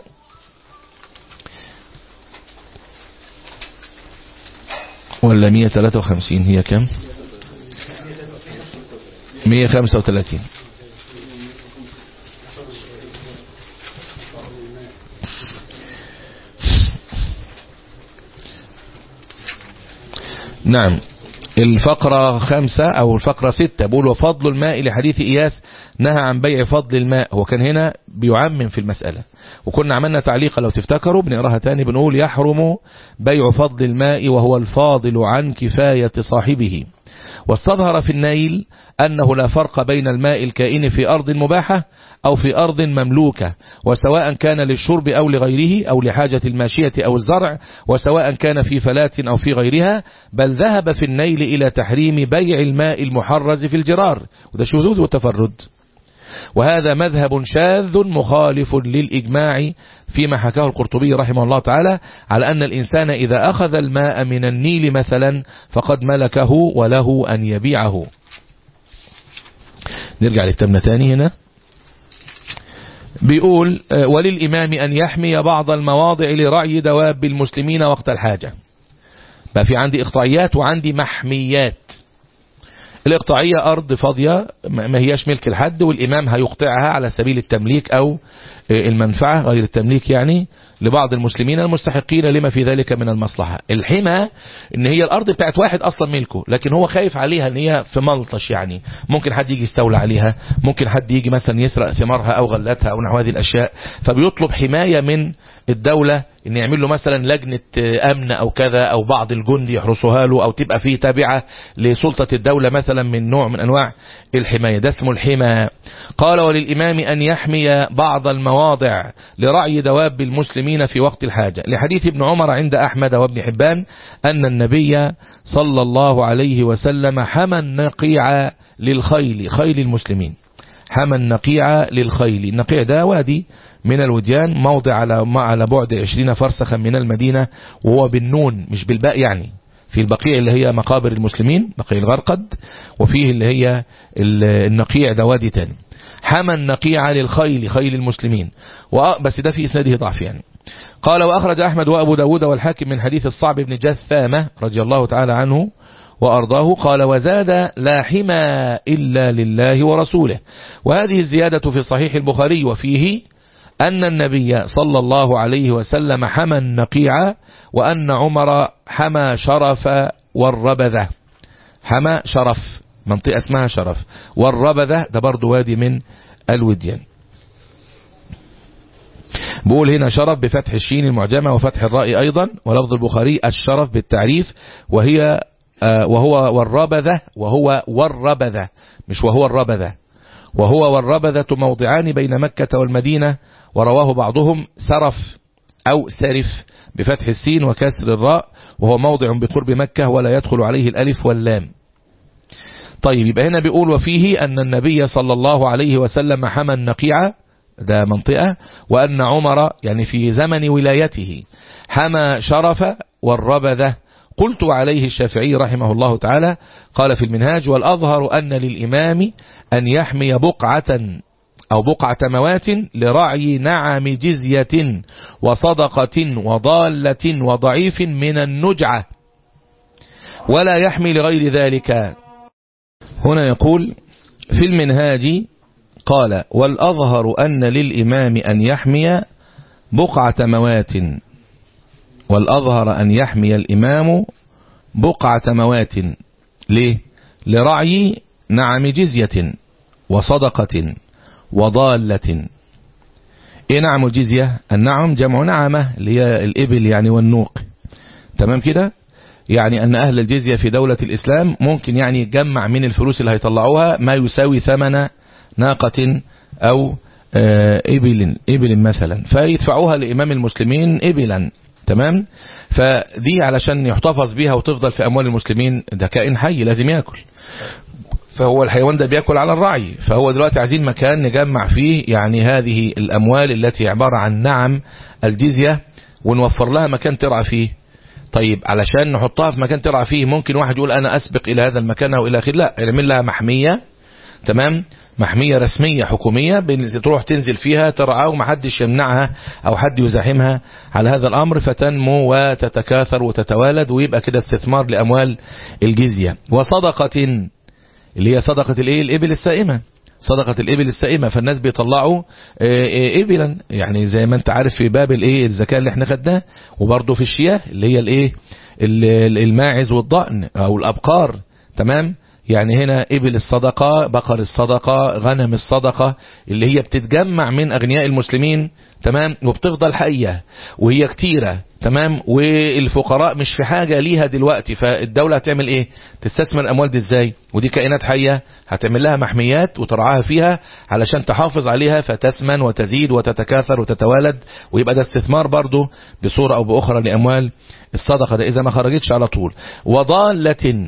ولا 153 هي كم 135 نعم الفقرة خمسة أو الفقرة ستة بقول وفضل الماء لحديث إياس نهى عن بيع فضل الماء هو كان هنا بيعمم في المسألة وكنا عملنا تعليقا لو تفتكروا بنقراها تاني بنقول يحرم بيع فضل الماء وهو الفاضل عن كفاية صاحبه واستظهر في النيل أنه لا فرق بين الماء الكائن في أرض مباحة أو في أرض مملوكة وسواء كان للشرب أو لغيره أو لحاجة الماشية أو الزرع وسواء كان في فلاة أو في غيرها بل ذهب في النيل إلى تحريم بيع الماء المحرز في الجرار وده شذوذ وتفرد وهذا مذهب شاذ مخالف للإجماع فيما حكاه القرطبي رحمه الله تعالى على أن الإنسان إذا أخذ الماء من النيل مثلا فقد ملكه وله أن يبيعه نرجع لكتابنا تاني هنا بيقول آه، وللإمام أن يحمي بعض المواضع لرعي دواب المسلمين وقت الحاجة بقى في عندي إقطاعيات وعندي محميات الإقطاعية أرض فاضية ما ما هياش ملك الحد والإمام هيقطعها على سبيل التمليك أو آه، المنفعة غير التمليك يعني لبعض المسلمين المستحقين لما في ذلك من المصلحة الحمى ان هي الارض بتاعت واحد اصلا ملكه لكن هو خايف عليها ان هي في ملطش يعني ممكن حد يجي يستولى عليها ممكن حد يجي مثلا يسرق ثمارها او غلاتها او نحو هذه الاشياء فبيطلب حماية من الدولة ان يعمل له مثلا لجنة آه، امن او كذا او بعض الجند يحرسوها له او تبقى فيه تابعة لسلطة الدولة مثلا من نوع من انواع الحماية ده اسمه الحمى قال وللامام ان يحمي بعض المواضع لرعي دواب المسلمين في وقت الحاجة لحديث ابن عمر عند احمد وابن حبان ان النبي صلى الله عليه وسلم حمى النقيع للخيل خيل المسلمين حمى النقيع للخيل النقيع ده وادي من الوديان موضع على ما على بعد 20 فرسخا من المدينة وهو بالنون مش بالباء يعني في البقيع اللي هي مقابر المسلمين بقيع الغرقد وفيه اللي هي ال- النقيع ده وادي تاني حمى النقيع للخيل خيل المسلمين وأ- بس ده في إسناده ضعف يعني قال وأخرج أحمد وأبو داود والحاكم من حديث الصعب بن جثامة رضي الله تعالى عنه وأرضاه قال وزاد لا حمى إلا لله ورسوله وهذه الزيادة في صحيح البخاري وفيه أن النبي صلى الله عليه وسلم حمى النقيع وأن عمر حمى شرف والربذة حمى شرف منطقة اسمها شرف والربذة ده برضو وادي من الوديان بقول هنا شرف بفتح الشين المعجمة وفتح الراء أيضا ولفظ البخاري الشرف بالتعريف وهي آه، وهو والربذة وهو والربذة مش وهو الربذة وهو والربذة موضعان بين مكة والمدينة ورواه بعضهم سرف أو سرف بفتح السين وكسر الراء وهو موضع بقرب مكة ولا يدخل عليه الألف واللام طيب يبقى هنا بيقول وفيه أن النبي صلى الله عليه وسلم حمى النقيع ده منطقة وأن عمر يعني في زمن ولايته حمى شرف والربذة قلت عليه الشافعي رحمه الله تعالى قال في المنهاج والأظهر أن للإمام أن يحمي بقعة أو بقعة موات لرعي نعم جزية وصدقة وضالة وضعيف من النجعة ولا يحمي لغير ذلك هنا يقول في المنهاج قال والأظهر أن للإمام أن يحمي بقعة موات والأظهر أن يحمي الإمام بقعة موات ليه لرعي نعم جزية وصدقة وضالة ايه نعم الجزية النعم جمع نعمة اللي هي الإبل يعني والنوق تمام كده يعني أن أهل الجزية في دولة الإسلام ممكن يعني يجمع من الفلوس اللي هيطلعوها ما يساوي ثمن ناقة أو إبل إبل مثلا فيدفعوها لإمام المسلمين إبلا تمام فدي علشان يحتفظ بيها وتفضل في أموال المسلمين ده كائن حي لازم يأكل فهو الحيوان ده بيأكل على الرعي فهو دلوقتي عايزين مكان نجمع فيه يعني هذه الأموال التي عبارة عن نعم الجزية ونوفر لها مكان ترعى فيه طيب علشان نحطها في مكان ترعى فيه ممكن واحد يقول أنا أسبق إلى هذا المكان أو إلى آخره لا نعمل لها محمية تمام محمية رسمية حكومية تروح تنزل فيها ترعى ومحدش يمنعها أو حد يزاحمها على هذا الأمر فتنمو وتتكاثر وتتوالد ويبقى كده استثمار لأموال الجزية وصدقة اللي هي صدقة الايه الإبل السائمة صدقة الإبل السائمة فالناس بيطلعوا إبلا يعني زي ما انت عارف في باب الايه الزكاة اللي احنا خدناه وبرضه في الشياه اللي هي الايه الماعز والضأن أو الأبقار تمام يعني هنا إبل الصدقة بقر الصدقة غنم الصدقة اللي هي بتتجمع من أغنياء المسلمين تمام وبتفضل حية وهي كتيرة تمام والفقراء مش في حاجة ليها دلوقتي فالدولة هتعمل ايه تستثمر الأموال دي ازاي ودي كائنات حية هتعمل لها محميات وترعاها فيها علشان تحافظ عليها فتسمن وتزيد وتتكاثر وتتوالد ويبقى ده استثمار برضه بصورة أو بأخرى لأموال الصدقة ده إذا ما خرجتش على طول وضالة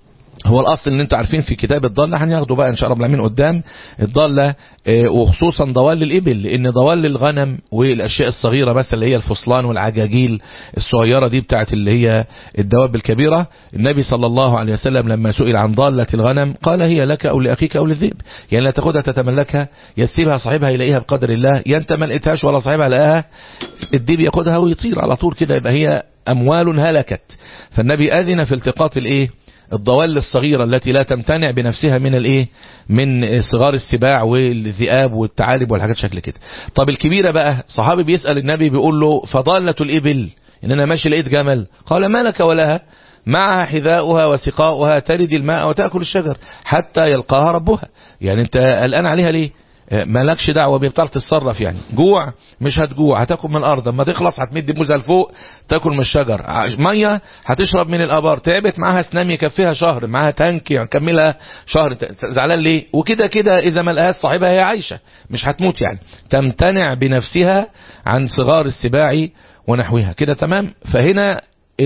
هو الاصل ان انتوا عارفين في كتاب الضاله هناخده بقى ان شاء الله العالمين قدام الضاله وخصوصا ضوال الابل لان ضوال الغنم والاشياء الصغيره بس اللي هي الفصلان والعجاجيل الصغيره دي بتاعت اللي هي الدواب الكبيره النبي صلى الله عليه وسلم لما سئل عن ضاله الغنم قال هي لك او لاخيك او للذئب يعني لا تاخدها تتملكها يسيبها صاحبها يلاقيها بقدر الله يا انت ما لقيتهاش ولا صاحبها لقاها الديب ياخدها ويطير على طول كده يبقى هي اموال هلكت فالنبي اذن في التقاط الايه الضوال الصغيرة التي لا تمتنع بنفسها من الايه من صغار السباع والذئاب والثعالب والحاجات شكل كده طب الكبيرة بقى صحابي بيسأل النبي بيقول له فضالة الإبل إن أنا ماشي لقيت جمل قال ما لك ولها معها حذاؤها وسقاؤها ترد الماء وتأكل الشجر حتى يلقاها ربها يعني انت قلقان عليها ليه مالكش دعوه بيه بتعرف تتصرف يعني جوع مش هتجوع هتاكل من الارض اما تخلص هتمد موزه لفوق تاكل من الشجر ميه هتشرب من الابار تعبت معاها سنام يكفيها شهر معاها تانك يكملها شهر زعلان ليه وكده كده اذا ما لقاهاش صاحبها هي عايشه مش هتموت يعني تمتنع بنفسها عن صغار السباع ونحوها كده تمام فهنا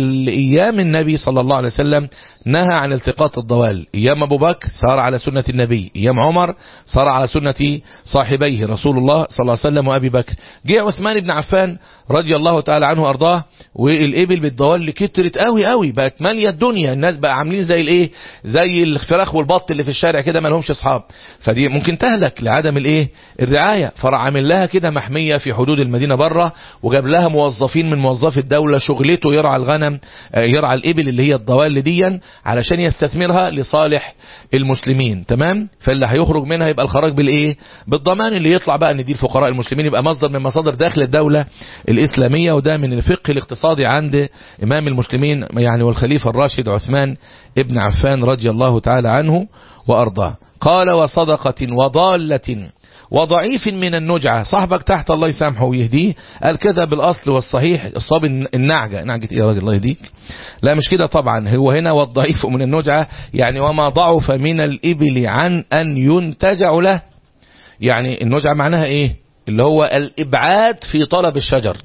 ايام النبي صلى الله عليه وسلم نهى عن التقاط الضوال ايام ابو بكر صار على سنة النبي ايام عمر صار على سنة صاحبيه رسول الله صلى الله عليه وسلم وابي بكر جه عثمان بن عفان رضي الله تعالى عنه ارضاه والابل بالضوال اللي كترت قوي قوي بقت ماليه الدنيا الناس بقى عاملين زي الايه زي الفراخ والبط اللي في الشارع كده ما لهمش اصحاب فدي ممكن تهلك لعدم الايه الرعايه فراح عامل لها كده محميه في حدود المدينه بره وجاب لها موظفين من موظفي الدوله شغلته يرعى الغنم يرعى الابل اللي هي الضوال ديا علشان يستثمرها لصالح المسلمين تمام فاللي هيخرج منها يبقى الخراج بالايه بالضمان اللي يطلع بقى ان دي الفقراء المسلمين يبقى مصدر من مصادر داخل الدوله الاسلاميه وده من الفقه الاقتصادي عند امام المسلمين يعني والخليفه الراشد عثمان ابن عفان رضي الله تعالى عنه وارضاه قال وصدقه وضاله وضعيف من النجعة صاحبك تحت الله يسامحه ويهديه قال كده بالأصل والصحيح الصاب النعجة نعجة ايه يا راجل الله يهديك لا مش كده طبعا هو هنا والضعيف من النجعة يعني وما ضعف من الإبل عن أن ينتجع له يعني النجعة معناها ايه اللي هو الإبعاد في طلب الشجر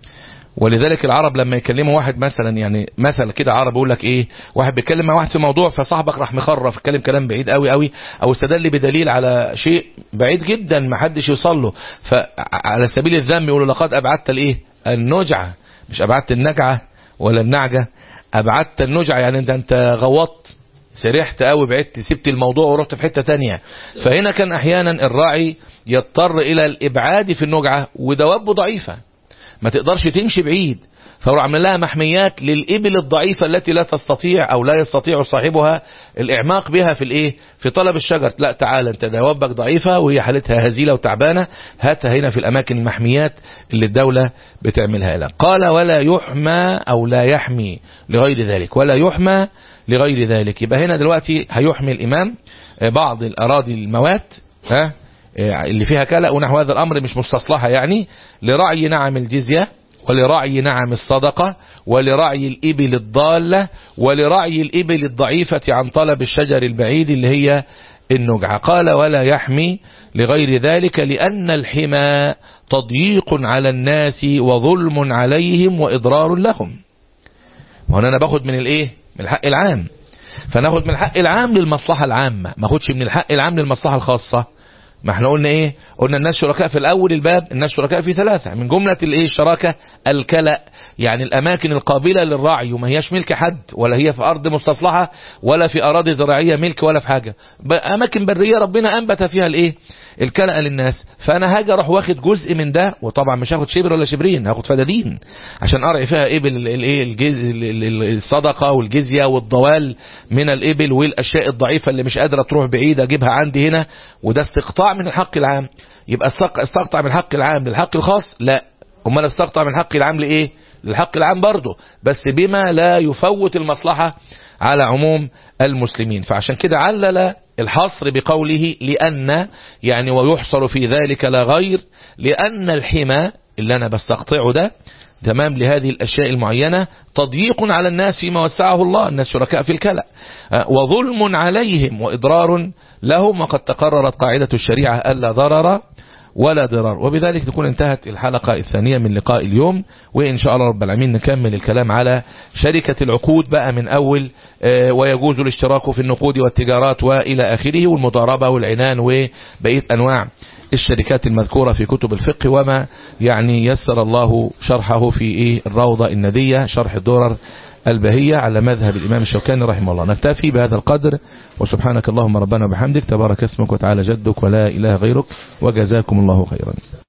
ولذلك العرب لما يكلموا واحد مثلا يعني مثلا كده عرب يقول لك ايه واحد بيتكلم مع واحد في موضوع فصاحبك راح مخرف اتكلم كلام بعيد قوي قوي او استدل بدليل على شيء بعيد جدا ما حدش يوصل له فعلى سبيل الذم يقولوا لقد ابعدت الايه النجعه مش ابعدت النجعه ولا النعجه ابعدت النجعه يعني انت انت غوطت سرحت قوي بعدت سبت الموضوع ورحت في حته تانية فهنا كان احيانا الراعي يضطر الى الابعاد في النجعه ودوابه ضعيفه ما تقدرش تمشي بعيد فهو عمل لها محميات للإبل الضعيفة التي لا تستطيع أو لا يستطيع صاحبها الإعماق بها في الإيه في طلب الشجر لا تعالى أنت دوابك ضعيفة وهي حالتها هزيلة وتعبانة هاتها هنا في الأماكن المحميات اللي الدولة بتعملها لها قال ولا يحمى أو لا يحمي لغير ذلك ولا يحمى لغير ذلك يبقى هنا دلوقتي هيحمي الإمام بعض الأراضي الموات ها اللي فيها كلأ ونحو هذا الأمر مش مستصلحة يعني لرعي نعم الجزية ولرعي نعم الصدقة ولرعي الإبل الضالة ولرعي الإبل الضعيفة عن طلب الشجر البعيد اللي هي النجعة قال ولا يحمي لغير ذلك لأن الحمى تضييق على الناس وظلم عليهم وإضرار لهم وهنا أنا باخد من الإيه من الحق العام فناخد من الحق العام للمصلحة العامة ما اخدش من الحق العام للمصلحة الخاصة ما احنا قلنا ايه قلنا الناس شركاء في الاول الباب الناس شركاء في ثلاثة من جملة الايه الشراكة الكلأ يعني الاماكن القابلة للرعي وما هياش ملك حد ولا هي في ارض مستصلحة ولا في اراضي زراعية ملك ولا في حاجة اماكن برية ربنا انبت فيها الايه الكلأ للناس فانا هاجي اروح واخد جزء من ده وطبعا مش هاخد شبر ولا شبرين هاخد فدادين عشان ارعي فيها ابل الايه الصدقه والجزيه والضوال من الابل والاشياء الضعيفه اللي مش قادره تروح بعيد اجيبها عندي هنا وده استقطاع من الحق العام يبقى استقطع من الحق العام للحق الخاص لا امال استقطع من الحق العام لايه للحق العام برضه بس بما لا يفوت المصلحه على عموم المسلمين فعشان كده علل الحصر بقوله لأن يعني ويحصر في ذلك لا غير لأن الحمى اللي أنا بستقطعه ده تمام لهذه الأشياء المعينة تضييق على الناس فيما وسعه الله الناس شركاء في الكلى وظلم عليهم وإضرار لهم وقد تقررت قاعدة الشريعة ألا ضرر ولا ضرار وبذلك تكون انتهت الحلقة الثانية من لقاء اليوم وإن شاء الله رب العالمين نكمل الكلام على شركة العقود بقى من أول ويجوز الاشتراك في النقود والتجارات وإلى آخره والمضاربة والعنان وبقية أنواع الشركات المذكورة في كتب الفقه وما يعني يسر الله شرحه في إيه الروضة الندية شرح الدرر البهية على مذهب الإمام الشوكاني رحمه الله نكتفي بهذا القدر وسبحانك اللهم ربنا وبحمدك تبارك اسمك وتعالى جدك ولا إله غيرك وجزاكم الله خيرا